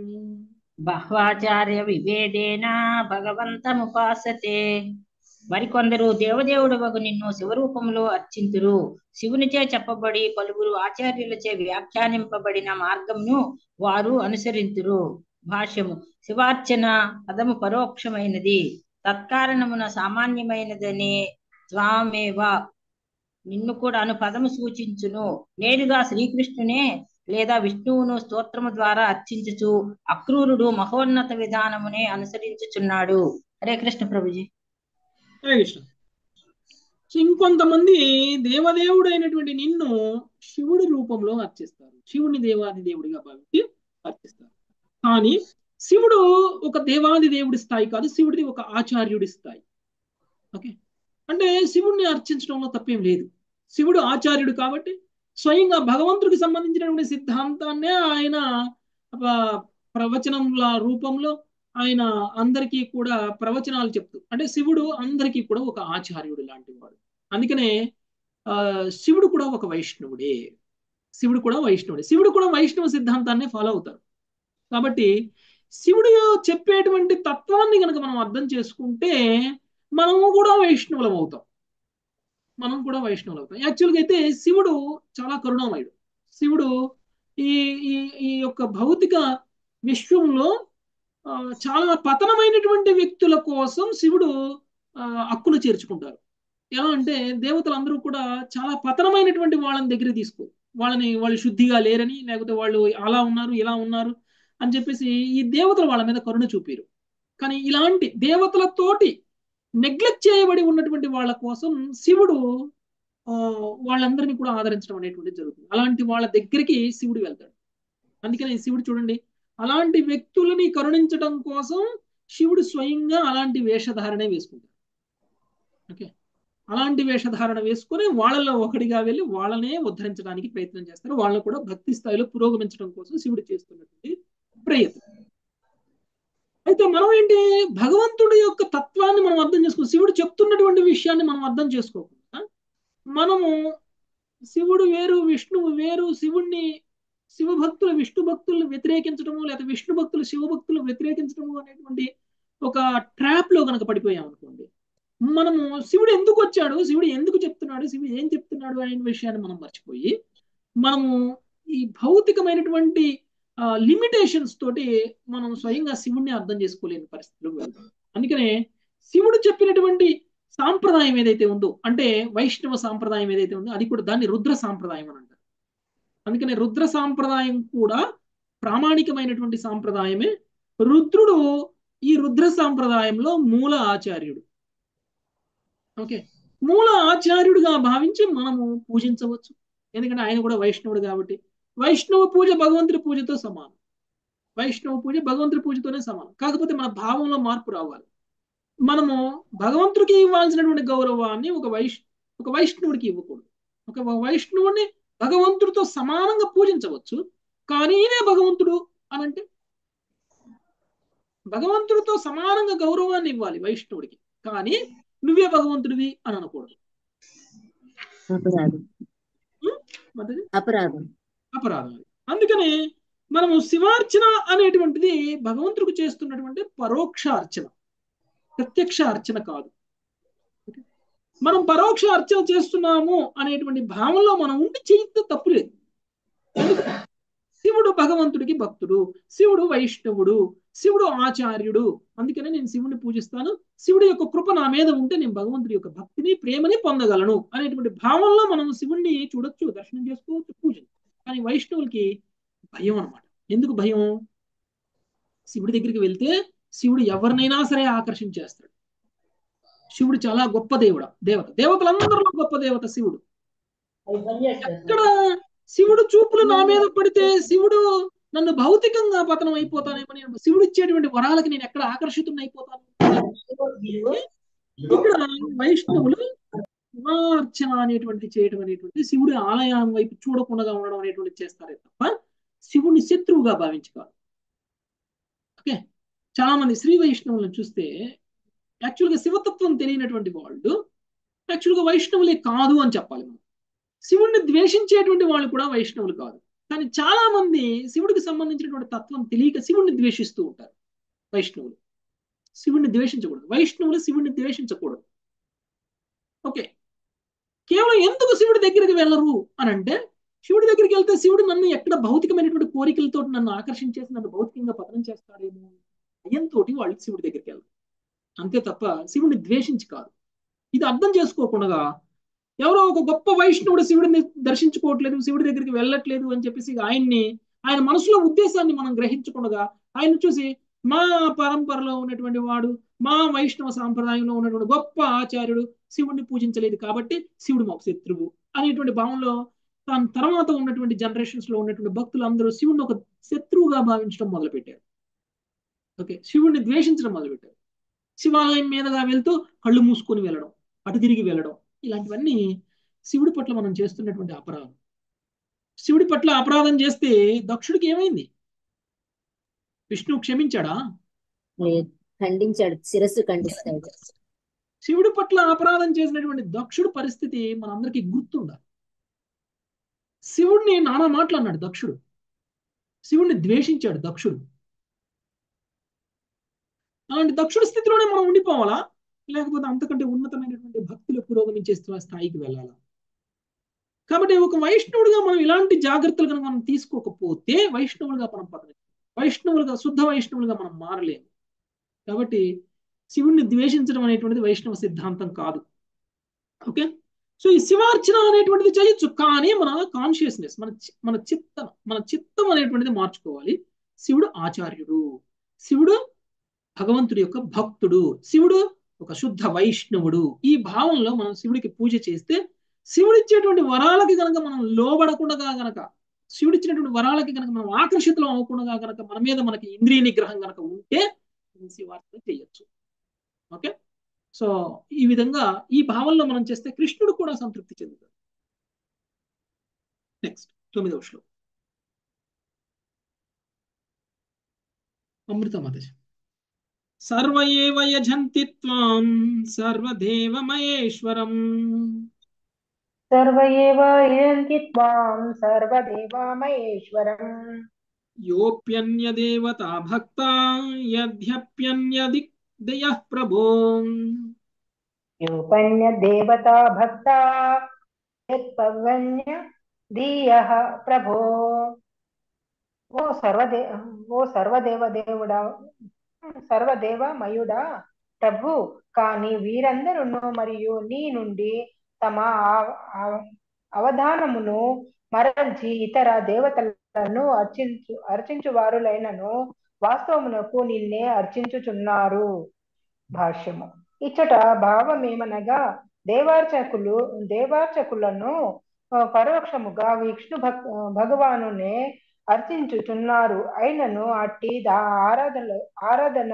బహ్వాచార్య విభేదేన భగవంతముపాసతే మరికొందరు దేవదేవుడు వగు నిన్ను శివరూపంలో అర్చింతురు శివునిచే చెప్పబడి పలువురు ఆచార్యులచే వ్యాఖ్యానింపబడిన మార్గంను వారు అనుసరింతురు భాష్యము శివార్చన పదము పరోక్షమైనది తత్కారణమున సామాన్యమైనదని స్వామేవ నిన్ను కూడా అను పదము సూచించును నేరుగా శ్రీకృష్ణునే లేదా విష్ణువును స్తోత్రము ద్వారా అర్చించుచు అక్రూరుడు మహోన్నత విధానమునే అనుసరించుచున్నాడు హరే కృష్ణ ప్రభుజీ హరే కృష్ణ సో ఇంకొంతమంది దేవదేవుడు అయినటువంటి నిన్ను శివుడి రూపంలో అర్చిస్తారు శివుని దేవాది దేవుడిగా భావించి అర్చిస్తారు కానీ శివుడు ఒక దేవాది దేవుడి స్థాయి కాదు శివుడిది ఒక ఆచార్యుడి స్థాయి ఓకే అంటే శివుడిని అర్చించడంలో తప్పేం లేదు శివుడు ఆచార్యుడు కాబట్టి స్వయంగా భగవంతుడికి సంబంధించినటువంటి సిద్ధాంతాన్నే ఆయన ప్రవచనంల రూపంలో ఆయన అందరికీ కూడా ప్రవచనాలు చెప్తూ అంటే శివుడు అందరికీ కూడా ఒక ఆచార్యుడు లాంటి వాడు అందుకనే ఆ శివుడు కూడా ఒక వైష్ణవుడే శివుడు కూడా వైష్ణవుడే శివుడు కూడా వైష్ణవ సిద్ధాంతాన్ని ఫాలో అవుతారు కాబట్టి శివుడు చెప్పేటువంటి తత్వాన్ని కనుక మనం అర్థం చేసుకుంటే మనము కూడా వైష్ణవులం అవుతాం మనం కూడా వైష్ణవులు అవుతాం యాక్చువల్గా అయితే శివుడు చాలా కరుణామయుడు శివుడు ఈ ఈ ఈ యొక్క భౌతిక విశ్వంలో చాలా పతనమైనటువంటి వ్యక్తుల కోసం శివుడు హక్కులు చేర్చుకుంటారు ఎలా అంటే దేవతలందరూ కూడా చాలా పతనమైనటువంటి వాళ్ళని దగ్గర తీసుకో వాళ్ళని వాళ్ళు శుద్ధిగా లేరని లేకపోతే వాళ్ళు అలా ఉన్నారు ఇలా ఉన్నారు అని చెప్పేసి ఈ దేవతలు వాళ్ళ మీద కరుణ చూపారు కానీ ఇలాంటి దేవతలతోటి నెగ్లెక్ట్ చేయబడి ఉన్నటువంటి వాళ్ళ కోసం శివుడు వాళ్ళందరినీ కూడా ఆదరించడం అనేటువంటిది జరుగుతుంది అలాంటి వాళ్ళ దగ్గరికి శివుడు వెళ్తాడు అందుకని శివుడు చూడండి అలాంటి వ్యక్తులని కరుణించడం కోసం శివుడు స్వయంగా అలాంటి వేషధారణే వేసుకుంటాడు ఓకే అలాంటి వేషధారణ వేసుకుని వాళ్ళలో ఒకటిగా వెళ్ళి వాళ్ళనే ఉద్ధరించడానికి ప్రయత్నం చేస్తారు వాళ్ళని కూడా భక్తి స్థాయిలో పురోగమించడం కోసం శివుడు చేస్తున్నటువంటి ప్రయత్నం అయితే మనం ఏంటి భగవంతుడి యొక్క తత్వాన్ని మనం అర్థం చేసుకో శివుడు చెప్తున్నటువంటి విషయాన్ని మనం అర్థం చేసుకోకుండా మనము శివుడు వేరు విష్ణువు వేరు శివుణ్ణి శివ భక్తులు విష్ణు భక్తులను వ్యతిరేకించడము లేదా విష్ణు భక్తులు శివ భక్తులు వ్యతిరేకించడము అనేటువంటి ఒక ట్రాప్ లో కనుక పడిపోయాం అనుకోండి మనము శివుడు ఎందుకు వచ్చాడు శివుడు ఎందుకు చెప్తున్నాడు శివుడు ఏం చెప్తున్నాడు అనే విషయాన్ని మనం మర్చిపోయి మనము ఈ భౌతికమైనటువంటి లిమిటేషన్స్ తోటి మనం స్వయంగా శివుణ్ణి అర్థం చేసుకోలేని పరిస్థితిలోకి వెళ్తాం అందుకనే శివుడు చెప్పినటువంటి సాంప్రదాయం ఏదైతే ఉందో అంటే వైష్ణవ సాంప్రదాయం ఏదైతే ఉందో అది కూడా దాన్ని రుద్ర సాంప్రదాయం అని అంటారు అందుకనే రుద్ర సాంప్రదాయం కూడా ప్రామాణికమైనటువంటి సాంప్రదాయమే రుద్రుడు ఈ రుద్ర సాంప్రదాయంలో మూల ఆచార్యుడు ఓకే మూల ఆచార్యుడిగా భావించి మనము పూజించవచ్చు ఎందుకంటే ఆయన కూడా వైష్ణవుడు కాబట్టి వైష్ణవ పూజ భగవంతుడి పూజతో సమానం వైష్ణవ పూజ భగవంతుడి పూజతోనే సమానం కాకపోతే మన భావంలో మార్పు రావాలి మనము భగవంతుడికి ఇవ్వాల్సినటువంటి గౌరవాన్ని ఒక వైష్ ఒక వైష్ణవుడికి ఇవ్వకూడదు ఒక వైష్ణవుడిని భగవంతుడితో సమానంగా పూజించవచ్చు కానీ ఈయనే భగవంతుడు అనంటే భగవంతుడితో సమానంగా గౌరవాన్ని ఇవ్వాలి వైష్ణవుడికి కానీ నువ్వే భగవంతుడివి అని అనకూడదు అపరాధం మధ్యది అపరాధం అపరాధం అందుకనే మనము శివార్చన అనేటువంటిది భగవంతుడికి చేస్తున్నటువంటి పరోక్ష అర్చన ప్రత్యక్ష అర్చన కాదు మనం పరోక్ష అర్చన చేస్తున్నాము అనేటువంటి భావంలో మనం ఉండి చేయితే తప్పు లేదు శివుడు భగవంతుడికి భక్తుడు శివుడు వైష్ణవుడు శివుడు ఆచార్యుడు అందుకనే నేను శివుని పూజిస్తాను శివుడి యొక్క కృప నా మీద ఉంటే నేను భగవంతుడి యొక్క భక్తిని ప్రేమని పొందగలను అనేటువంటి భావంలో మనం శివుణ్ణి చూడొచ్చు దర్శనం చేసుకోవచ్చు పూజ కానీ వైష్ణవులకి భయం అనమాట ఎందుకు భయం శివుడి దగ్గరికి వెళ్తే శివుడు ఎవరినైనా సరే ఆకర్షించేస్తాడు శివుడు చాలా గొప్ప దేవుడు దేవత దేవతలందరిలో గొప్ప దేవత శివుడు ఎక్కడ శివుడు చూపులు నా మీద పడితే శివుడు నన్ను భౌతికంగా పతనం అయిపోతానేమో నేను శివుడు ఇచ్చేటువంటి వరాలకి నేను ఎక్కడ ఆకర్షితున్న అయిపోతాను ఇక్కడ వైష్ణవులు శివార్చన అనేటువంటి చేయడం అనేటువంటి శివుడి ఆలయం వైపు చూడకుండా ఉండడం అనేటువంటి చేస్తారే తప్ప శివుణ్ణి శత్రువుగా భావించి కాదు ఓకే చాలా మంది శ్రీ వైష్ణవులను చూస్తే యాక్చువల్గా శివతత్వం తెలియనటువంటి వాళ్ళు యాక్చువల్గా వైష్ణవులే కాదు అని చెప్పాలి మనం శివుణ్ణి ద్వేషించేటువంటి వాళ్ళు కూడా వైష్ణవులు కాదు కానీ చాలా మంది శివుడికి సంబంధించినటువంటి తత్వం తెలియక శివుణ్ణి ద్వేషిస్తూ ఉంటారు వైష్ణవులు శివుణ్ణి ద్వేషించకూడదు వైష్ణవులు శివుణ్ణి ద్వేషించకూడదు ఓకే కేవలం ఎందుకు శివుడి దగ్గరికి వెళ్ళరు అని అంటే శివుడి దగ్గరికి వెళ్తే శివుడు నన్ను ఎక్కడ భౌతికమైనటువంటి కోరికలతో నన్ను ఆకర్షించేసి నన్ను భౌతికంగా పతనం చేస్తాడేమో భయంతో వాళ్ళు శివుడి దగ్గరికి వెళ్ళరు అంతే తప్ప శివుడిని ద్వేషించి కాదు ఇది అర్థం చేసుకోకుండా ఎవరో ఒక గొప్ప వైష్ణవుడు శివుడిని దర్శించుకోవట్లేదు శివుడి దగ్గరికి వెళ్ళట్లేదు అని చెప్పేసి ఆయన్ని ఆయన మనసులో ఉద్దేశాన్ని మనం గ్రహించకుండా ఆయన చూసి మా పరంపరలో ఉన్నటువంటి వాడు మా వైష్ణవ సాంప్రదాయంలో ఉన్నటువంటి గొప్ప ఆచార్యుడు శివుడిని పూజించలేదు కాబట్టి శివుడు మాకు శత్రువు అనేటువంటి భావంలో దాని తర్వాత ఉన్నటువంటి జనరేషన్స్ లో ఉన్నటువంటి భక్తులు అందరూ శివుడిని ఒక శత్రువుగా భావించడం మొదలుపెట్టారు ఓకే శివుడిని ద్వేషించడం మొదలుపెట్టారు శివాలయం మీదుగా వెళ్తూ కళ్ళు మూసుకొని వెళ్ళడం అటు తిరిగి వెళ్ళడం ఇలాంటివన్నీ శివుడి పట్ల మనం చేస్తున్నటువంటి అపరాధం శివుడి పట్ల అపరాధం చేస్తే దక్షుడికి ఏమైంది విష్ణువు క్షమించాడా లేదు ఖండించాడు శిరస్సు ఖండిస్తాడు శివుడి పట్ల అపరాధం చేసినటువంటి దక్షుడు పరిస్థితి మనందరికీ గుర్తుండాలి శివుడిని నానా మాటలు అన్నాడు దక్షుడు శివుడిని ద్వేషించాడు దక్షుడు అలాంటి దక్షుడి స్థితిలోనే మనం ఉండిపోవాలా లేకపోతే అంతకంటే ఉన్నతమైనటువంటి భక్తులు పురోగమించే స్థాయికి వెళ్ళాలా కాబట్టి ఒక వైష్ణవుడిగా మనం ఇలాంటి జాగ్రత్తలు కనుక మనం తీసుకోకపోతే వైష్ణవులుగా మనం పతనం వైష్ణవులుగా శుద్ధ వైష్ణవులుగా మనం మారలేము కాబట్టి శివుణ్ణి ద్వేషించడం అనేటువంటిది వైష్ణవ సిద్ధాంతం కాదు ఓకే సో ఈ శివార్చన అనేటువంటిది చేయొచ్చు కానీ మన కాన్షియస్నెస్ మన మన చిత్తం మన చిత్తం అనేటువంటిది మార్చుకోవాలి శివుడు ఆచార్యుడు శివుడు భగవంతుడి యొక్క భక్తుడు శివుడు ఒక శుద్ధ వైష్ణవుడు ఈ భావంలో మనం శివుడికి పూజ చేస్తే శివుడిచ్చేటువంటి వరాలకి కనుక మనం లోబడకుండా గనక శివుడిచ్చినటువంటి వరాలకి కనుక మనం ఆకర్షితులం అవ్వకుండా కనుక మన మీద మనకి ఇంద్రియ నిగ్రహం కనుక ఉంటే శివార్చన చేయొచ్చు ఓకే సో ఈ విధంగా ఈ భావంలో మనం చేస్తే కృష్ణుడు కూడా సంతృప్తి చెందుతాడు నెక్స్ట్ తొమ్మిదవ శ్లోకం అమృత మాతజ సర్వ ఏవ యజంతి త్వాం సర్వదేవమయేశ్వరం సర్వ ఏవ యజంతి త్వాం సర్వదేవామయేశ్వరం యోప్యన్యదేవతా భక్త యద్యప్యన్యది దయః ప్రభో యోపన్య దేవతా భక్త యత్పవన్య ధీయః ప్రభో ఓ సర్వదే ఓ సర్వదేవ దేవుడా సర్వదేవమయుడా ప్రభు కాని వీరందరూ మరియు నీ నుండి తమ అవధానమును మరల్చి ఇతర దేవతలను అర్చించు అర్చించు వారులైనను వాస్తవమునకు నిన్నే అర్చించుచున్నారు భాష్యము ఇచ్చట భావమేమనగా దేవార్చకులు దేవార్చకులను పరోక్షముగా విష్ణు భక్ భగవానునే అర్చించుచున్నారు అయినను అట్టి ఆరాధన ఆరాధన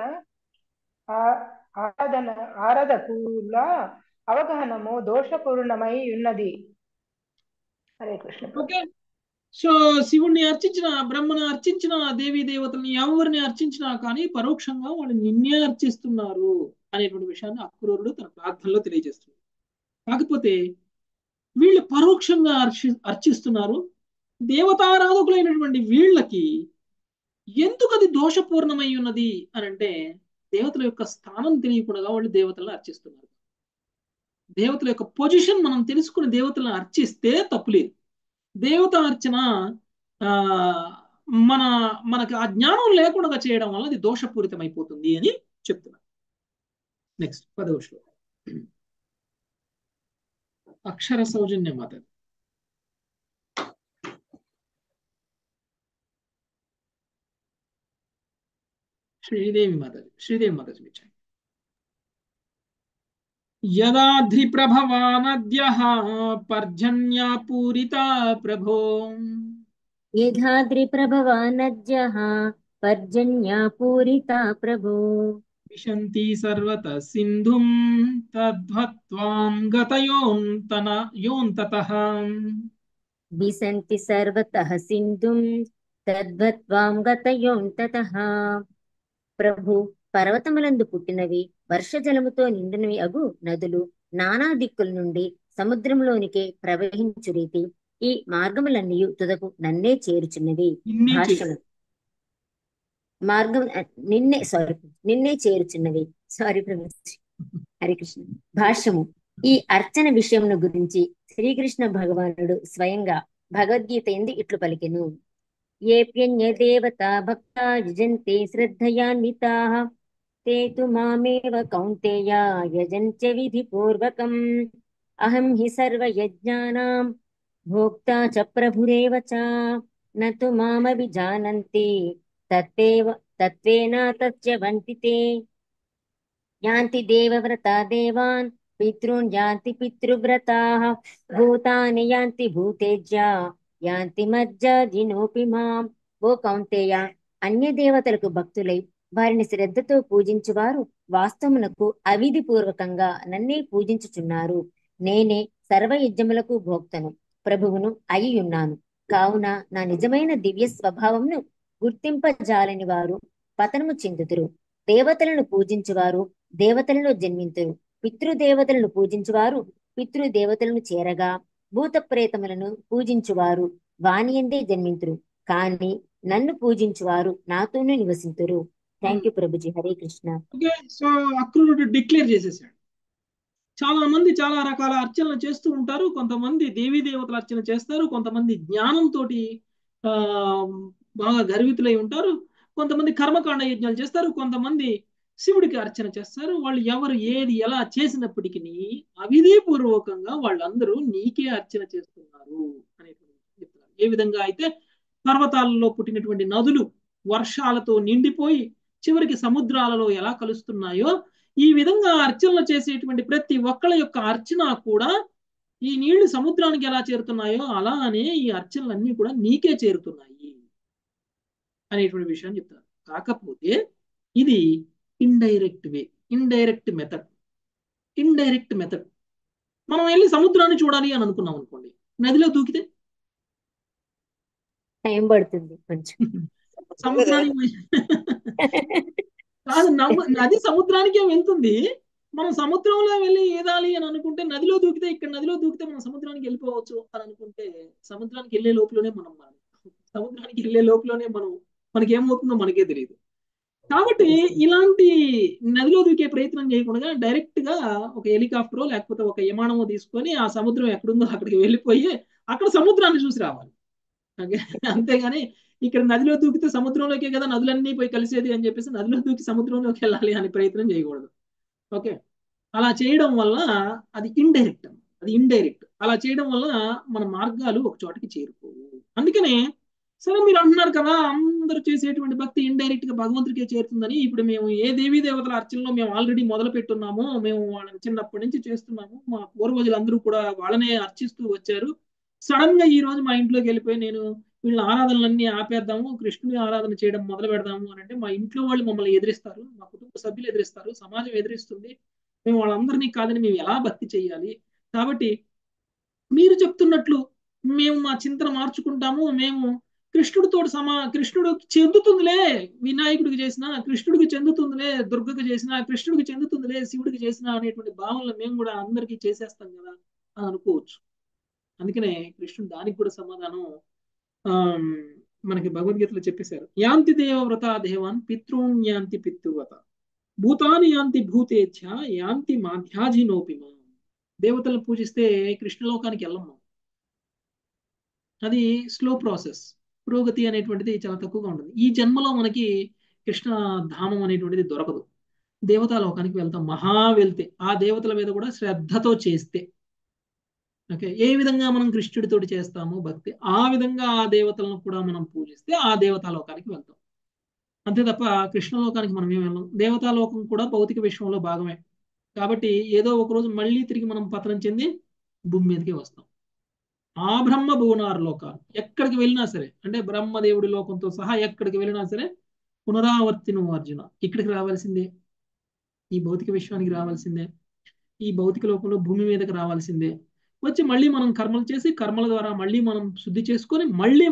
ఆరాధన ఆరాధకుల అవగాహనము దోషపూర్ణమై ఉన్నది హరే కృష్ణ ఓకే సో శివుణ్ణి అర్చించిన బ్రహ్మను అర్చించిన దేవీ దేవతల్ని ఎవరిని అర్చించినా కానీ పరోక్షంగా వాళ్ళు నిన్నే అర్చిస్తున్నారు అనేటువంటి విషయాన్ని అక్రూరుడు తన ప్రార్థనలో తెలియజేస్తుంది కాకపోతే వీళ్ళు పరోక్షంగా అర్చి అర్చిస్తున్నారు దేవతారాధకులైనటువంటి వీళ్ళకి ఎందుకు అది దోషపూర్ణమై ఉన్నది అని అంటే దేవతల యొక్క స్థానం తెలియకుండా వాళ్ళు దేవతలను అర్చిస్తున్నారు దేవతల యొక్క పొజిషన్ మనం తెలుసుకుని దేవతలను అర్చిస్తే తప్పులేదు దేవత అర్చన ఆ మన మనకి ఆ జ్ఞానం లేకుండా చేయడం వల్ల అది దోషపూరితం అయిపోతుంది అని చెప్తున్నారు నెక్స్ట్ పదవ శ్లోకం అక్షర సౌజన్య మాత శ్రీదేవి మాతాజీ శ్రీదేవి మాతాజీ ఇచ్చాయి యదాద్రిప్రభవానద్యః పర్జన్యాపూరితా ప్రభో యథాద్రిప్రభవానద్యః పర్జన్యాపూరితా ప్రభో విశంతి సర్వత సింధుం తద్వత్వాం గతయోంతన యోంతతః విసంతి సర్వతః సింధుం తద్వత్వాం గతయోంతతః ప్రభు పర్వతములందు పుట్టినవి వర్షజలముతో నిండినవి అగు నదులు నానా దిక్కుల నుండి సముద్రంలోనికి ప్రవహించు రీతి ఈ మార్గములన్నీ తుదకు నన్నే చేరుచున్నవి నిన్నే చేరు భాష్యము మార్గం అ, నిన్నే సారీ నిన్నే చేరుచున్నవి సారీ ప్రభు హరికృష్ణ భాష్యము ఈ అర్చన విషయమును గురించి శ్రీకృష్ణ భగవానుడు స్వయంగా భగవద్గీత ఎందు ఇట్లు పలికెను ఏప్యన్య దేవతా భక్తా యజంతే శ్రద్ధయాన్వితాః ते तु मामेव कौन्तेय यजन्त्य विधिपूर्वकम् अहं हि सर्वयज्ञानां भोक्ता च प्रभुरेव च न तु मामभिजानन्ति तत्त्वेव तत्त्वेन तच्यवन्ति ते यान्ति देवव्रता देवान् पितॄन् यान्ति पितृव्रताः भूतानि यान्ति भूतेज्या యాంతి మజ్జాజినోపి మాం ఓ కౌంతేయ అన్య దేవతలకు భక్తులై వారిని శ్రద్ధతో పూజించువారు వాస్తవమునకు అవిధి పూర్వకంగా నన్నే పూజించుచున్నారు నేనే సర్వయజ్ఞములకు భోక్తను ప్రభువును అయి ఉన్నాను కావున నా నిజమైన దివ్య స్వభావమును గుర్తింపజాలని వారు పతనము చెందుతురు దేవతలను పూజించువారు దేవతలలో జన్మింతురు పితృదేవతలను పూజించువారు పితృదేవతలను చేరగా భూత ప్రేతములను పూజించువారు వానియందే జన్మింతురు కాని నన్ను పూజించువారు నాతోనే నివసింతురు థ్యాంక్ యూ ప్రభుజీ హరే కృష్ణ ఓకే సో అక్రూరుడు డిక్లేర్ చేసేసాడు చాలా మంది చాలా రకాల అర్చనలు చేస్తూ ఉంటారు కొంతమంది దేవీ దేవతల అర్చన చేస్తారు కొంతమంది జ్ఞానంతో ఆ బాగా గర్వితులై ఉంటారు కొంతమంది కర్మకాండ యజ్ఞాలు చేస్తారు కొంతమంది శివుడికి అర్చన చేస్తారు వాళ్ళు ఎవరు ఏది ఎలా చేసినప్పటికీ అవిధిపూర్వకంగా వాళ్ళందరూ నీకే అర్చన చేస్తున్నారు అనేటువంటి చెప్తారు ఏ విధంగా అయితే పర్వతాలలో పుట్టినటువంటి నదులు వర్షాలతో నిండిపోయి చివరికి సముద్రాలలో ఎలా కలుస్తున్నాయో ఈ విధంగా అర్చనలు చేసేటువంటి ప్రతి ఒక్కళ్ళ యొక్క అర్చన కూడా ఈ నీళ్లు సముద్రానికి ఎలా చేరుతున్నాయో అలానే ఈ అర్చనలన్నీ కూడా నీకే చేరుతున్నాయి అనేటువంటి విషయాన్ని చెప్తారు కాకపోతే ఇది indirect way indirect method indirect method మనం వెళ్ళి సముద్రాన్ని చూడాలి అని అనుకున్నాం అనుకోండి నదిలో దూకితే టైం పడుతుంది కొంచెం సముద్రానికి కాదు నమ్మ నది సముద్రానికే వెళ్తుంది మనం సముద్రంలో వెళ్ళి ఈదాలి అని అనుకుంటే నదిలో దూకితే ఇక్కడ నదిలో దూకితే మనం సముద్రానికి వెళ్ళిపోవచ్చు అని అనుకుంటే సముద్రానికి వెళ్ళే లోపలనే మనం మనం సముద్రానికి వెళ్ళే లోపలనే మనం మనకి ఏమవుతుందో మనకే తెలియదు కాబట్టి ఇలాంటి నదిలో దూకే ప్రయత్నం చేయకుండా డైరెక్ట్ గా ఒక హెలికాప్టరో లేకపోతే ఒక విమానమో తీసుకొని ఆ సముద్రం ఎక్కడుందో అక్కడికి వెళ్ళిపోయి అక్కడ సముద్రాన్ని చూసి రావాలి ఓకే అంతేగాని ఇక్కడ నదిలో దూకితే సముద్రంలోకే కదా నదులన్నీ పోయి కలిసేది అని చెప్పేసి నదిలో దూకి సముద్రంలోకి వెళ్ళాలి అని ప్రయత్నం చేయకూడదు ఓకే అలా చేయడం వల్ల అది ఇండైరెక్ట్ అది ఇండైరెక్ట్ అలా చేయడం వల్ల మన మార్గాలు ఒక చోటకి చేరుకోవు అందుకనే సరే మీరు అంటున్నారు కదా అందరూ చేసేటువంటి భక్తి ఇండైరెక్ట్ గా భగవంతుడికే చేరుతుందని ఇప్పుడు మేము ఏ దేవీ దేవతల అర్చనలో మేము ఆల్రెడీ మొదలు పెట్టున్నాము మేము వాళ్ళని చిన్నప్పటి నుంచి చేస్తున్నాము మా పూర్వజులందరూ కూడా వాళ్ళనే అర్చిస్తూ వచ్చారు సడన్ గా ఈ రోజు మా ఇంట్లోకి వెళ్ళిపోయి నేను వీళ్ళ ఆరాధనలన్నీ ఆపేద్దాము కృష్ణుని ఆరాధన చేయడం మొదలు పెడదాము అని అంటే మా ఇంట్లో వాళ్ళు మమ్మల్ని ఎదిరిస్తారు మా కుటుంబ సభ్యులు ఎదిరిస్తారు సమాజం ఎదిరిస్తుంది మేము వాళ్ళందరినీ కాదని మేము ఎలా భక్తి చేయాలి కాబట్టి మీరు చెప్తున్నట్లు మేము మా చింతన మార్చుకుంటాము మేము కృష్ణుడితో సమా కృష్ణుడు చెందుతుందిలే వినాయకుడికి చేసిన కృష్ణుడికి చెందుతుందిలే దుర్గకి చేసిన కృష్ణుడికి చెందుతుందిలే శివుడికి చేసిన అనేటువంటి భావనలు మేము కూడా అందరికీ చేసేస్తాం కదా అని అనుకోవచ్చు అందుకనే కృష్ణుడు దానికి కూడా సమాధానం ఆ మనకి భగవద్గీతలో చెప్పేశారు యాంతి దేవవ్రత దేవాన్ పితృన్ యాంతి పితృవ్రత భూతాని యాంతి భూతేచ్ఛ యాంతి మాధ్యాజినోపిమ దేవతలను పూజిస్తే కృష్ణలోకానికి వెళ్ళము అది స్లో ప్రాసెస్ పురోగతి అనేటువంటిది చాలా తక్కువగా ఉంటుంది ఈ జన్మలో మనకి కృష్ణ ధామం అనేటువంటిది దొరకదు దేవతా లోకానికి వెళ్తాం మహా వెళ్తే ఆ దేవతల మీద కూడా శ్రద్ధతో చేస్తే ఓకే ఏ విధంగా మనం కృష్ణుడితోటి చేస్తామో భక్తి ఆ విధంగా ఆ దేవతలను కూడా మనం పూజిస్తే ఆ దేవతా లోకానికి వెళ్తాం అంతే తప్ప కృష్ణలోకానికి మనం ఏం వెళ్ళాం దేవతా లోకం కూడా భౌతిక విశ్వంలో భాగమే కాబట్టి ఏదో ఒక రోజు మళ్ళీ తిరిగి మనం పతనం చెంది భూమి మీదకి వస్తాం ఆ బ్రహ్మ భువనారు లోకాలు ఎక్కడికి వెళ్ళినా సరే అంటే బ్రహ్మదేవుడి లోకంతో సహా ఎక్కడికి వెళ్ళినా సరే పునరావర్తిను అర్జున ఇక్కడికి రావాల్సిందే ఈ భౌతిక విశ్వానికి రావాల్సిందే ఈ భౌతిక లోకంలో భూమి మీదకి రావాల్సిందే వచ్చి మళ్ళీ మనం కర్మలు చేసి కర్మల ద్వారా మళ్ళీ మనం శుద్ధి చేసుకొని మళ్ళీ మనం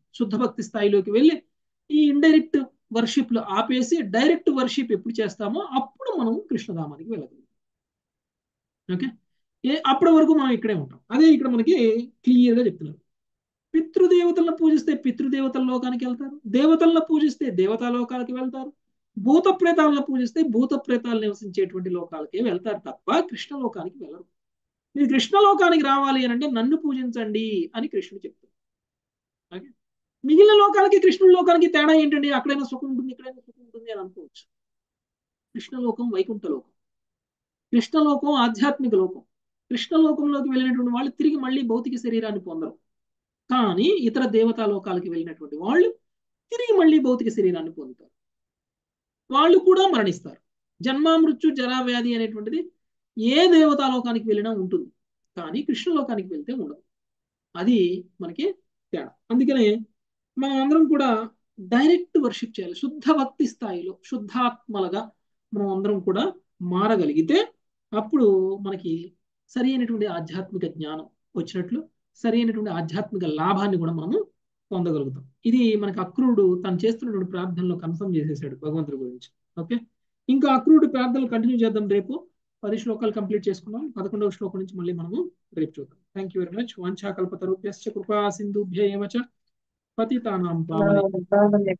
శుద్ధ భక్తి స్థాయిలోకి వెళ్ళి ఈ ఇండైరెక్ట్ వర్షిప్ లో ఆపేసి డైరెక్ట్ వర్షిప్ ఎప్పుడు చేస్తామో అప్పుడు మనం కృష్ణధామానికి వెళ్ళగలుగుతాం ఓకే ఏ అప్పటి వరకు మనం ఇక్కడే ఉంటాం అదే ఇక్కడ మనకి క్లియర్ గా చెప్తున్నారు పితృదేవతలను పూజిస్తే పితృదేవతల లోకానికి వెళ్తారు దేవతలను పూజిస్తే దేవతా లోకాలకి వెళ్తారు భూత ప్రేతాలను పూజిస్తే భూత ప్రేతాలు నివసించేటువంటి లోకాలకే వెళ్తారు తప్ప కృష్ణ లోకానికి వెళ్ళరు మీరు కృష్ణ లోకానికి రావాలి అని అంటే నన్ను పూజించండి అని కృష్ణుడు చెప్తారు ఓకే మిగిలిన లోకాలకి కృష్ణుడి లోకానికి తేడా ఏంటండి అక్కడైనా సుఖం ఉంటుంది ఇక్కడైనా సుఖం ఉంటుంది అని అనుకోవచ్చు కృష్ణలోకం వైకుంఠ లోకం కృష్ణలోకం ఆధ్యాత్మిక లోకం కృష్ణలోకంలోకి వెళ్ళినటువంటి వాళ్ళు తిరిగి మళ్ళీ భౌతిక శరీరాన్ని పొందరు కానీ ఇతర దేవతా లోకాలకి వెళ్ళినటువంటి వాళ్ళు తిరిగి మళ్ళీ భౌతిక శరీరాన్ని పొందుతారు వాళ్ళు కూడా మరణిస్తారు జన్మ మృత్యు జరా వ్యాధి అనేటువంటిది ఏ దేవతా లోకానికి వెళ్ళినా ఉంటుంది కానీ కృష్ణలోకానికి వెళ్తే ఉండదు అది మనకి తేడా అందుకనే మనం అందరం కూడా డైరెక్ట్ వర్షిప్ చేయాలి శుద్ధ భక్తి స్థాయిలో శుద్ధాత్మలుగా మనం అందరం కూడా మారగలిగితే అప్పుడు మనకి సరి అయినటువంటి ఆధ్యాత్మిక జ్ఞానం వచ్చినట్లు సరి అయినటువంటి ఆధ్యాత్మిక లాభాన్ని కూడా మనము పొందగలుగుతాం ఇది మనకి అక్రూరుడు తను చేస్తున్నటువంటి ప్రార్థనలో కన్ఫర్మ్ చేసేసాడు భగవంతుడి గురించి ఓకే ఇంకా అక్రూరుడు ప్రార్థనలు కంటిన్యూ చేద్దాం రేపు పది శ్లోకాలు కంప్లీట్ చేసుకున్నాం పదకొండవ శ్లోకం నుంచి మళ్ళీ మనము రేపు చూద్దాం థ్యాంక్ యూ వెరీ మచ్ వంచాకల్పతరుభ్యశ్చ కృపా సింధుభ్య ఏమచ పతితానాం పావనే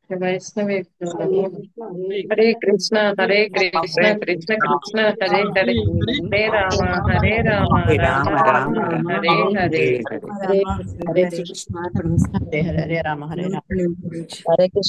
హరే కృష్ణ హరే కృష్ణ కృష్ణ కృష్ణ హరే హరే హరే రామ హరే రామ రామ రామ హరే హరే హరే హరే కృష్ణ హరే హరే రామ హరే రామ హరే కృష్ణ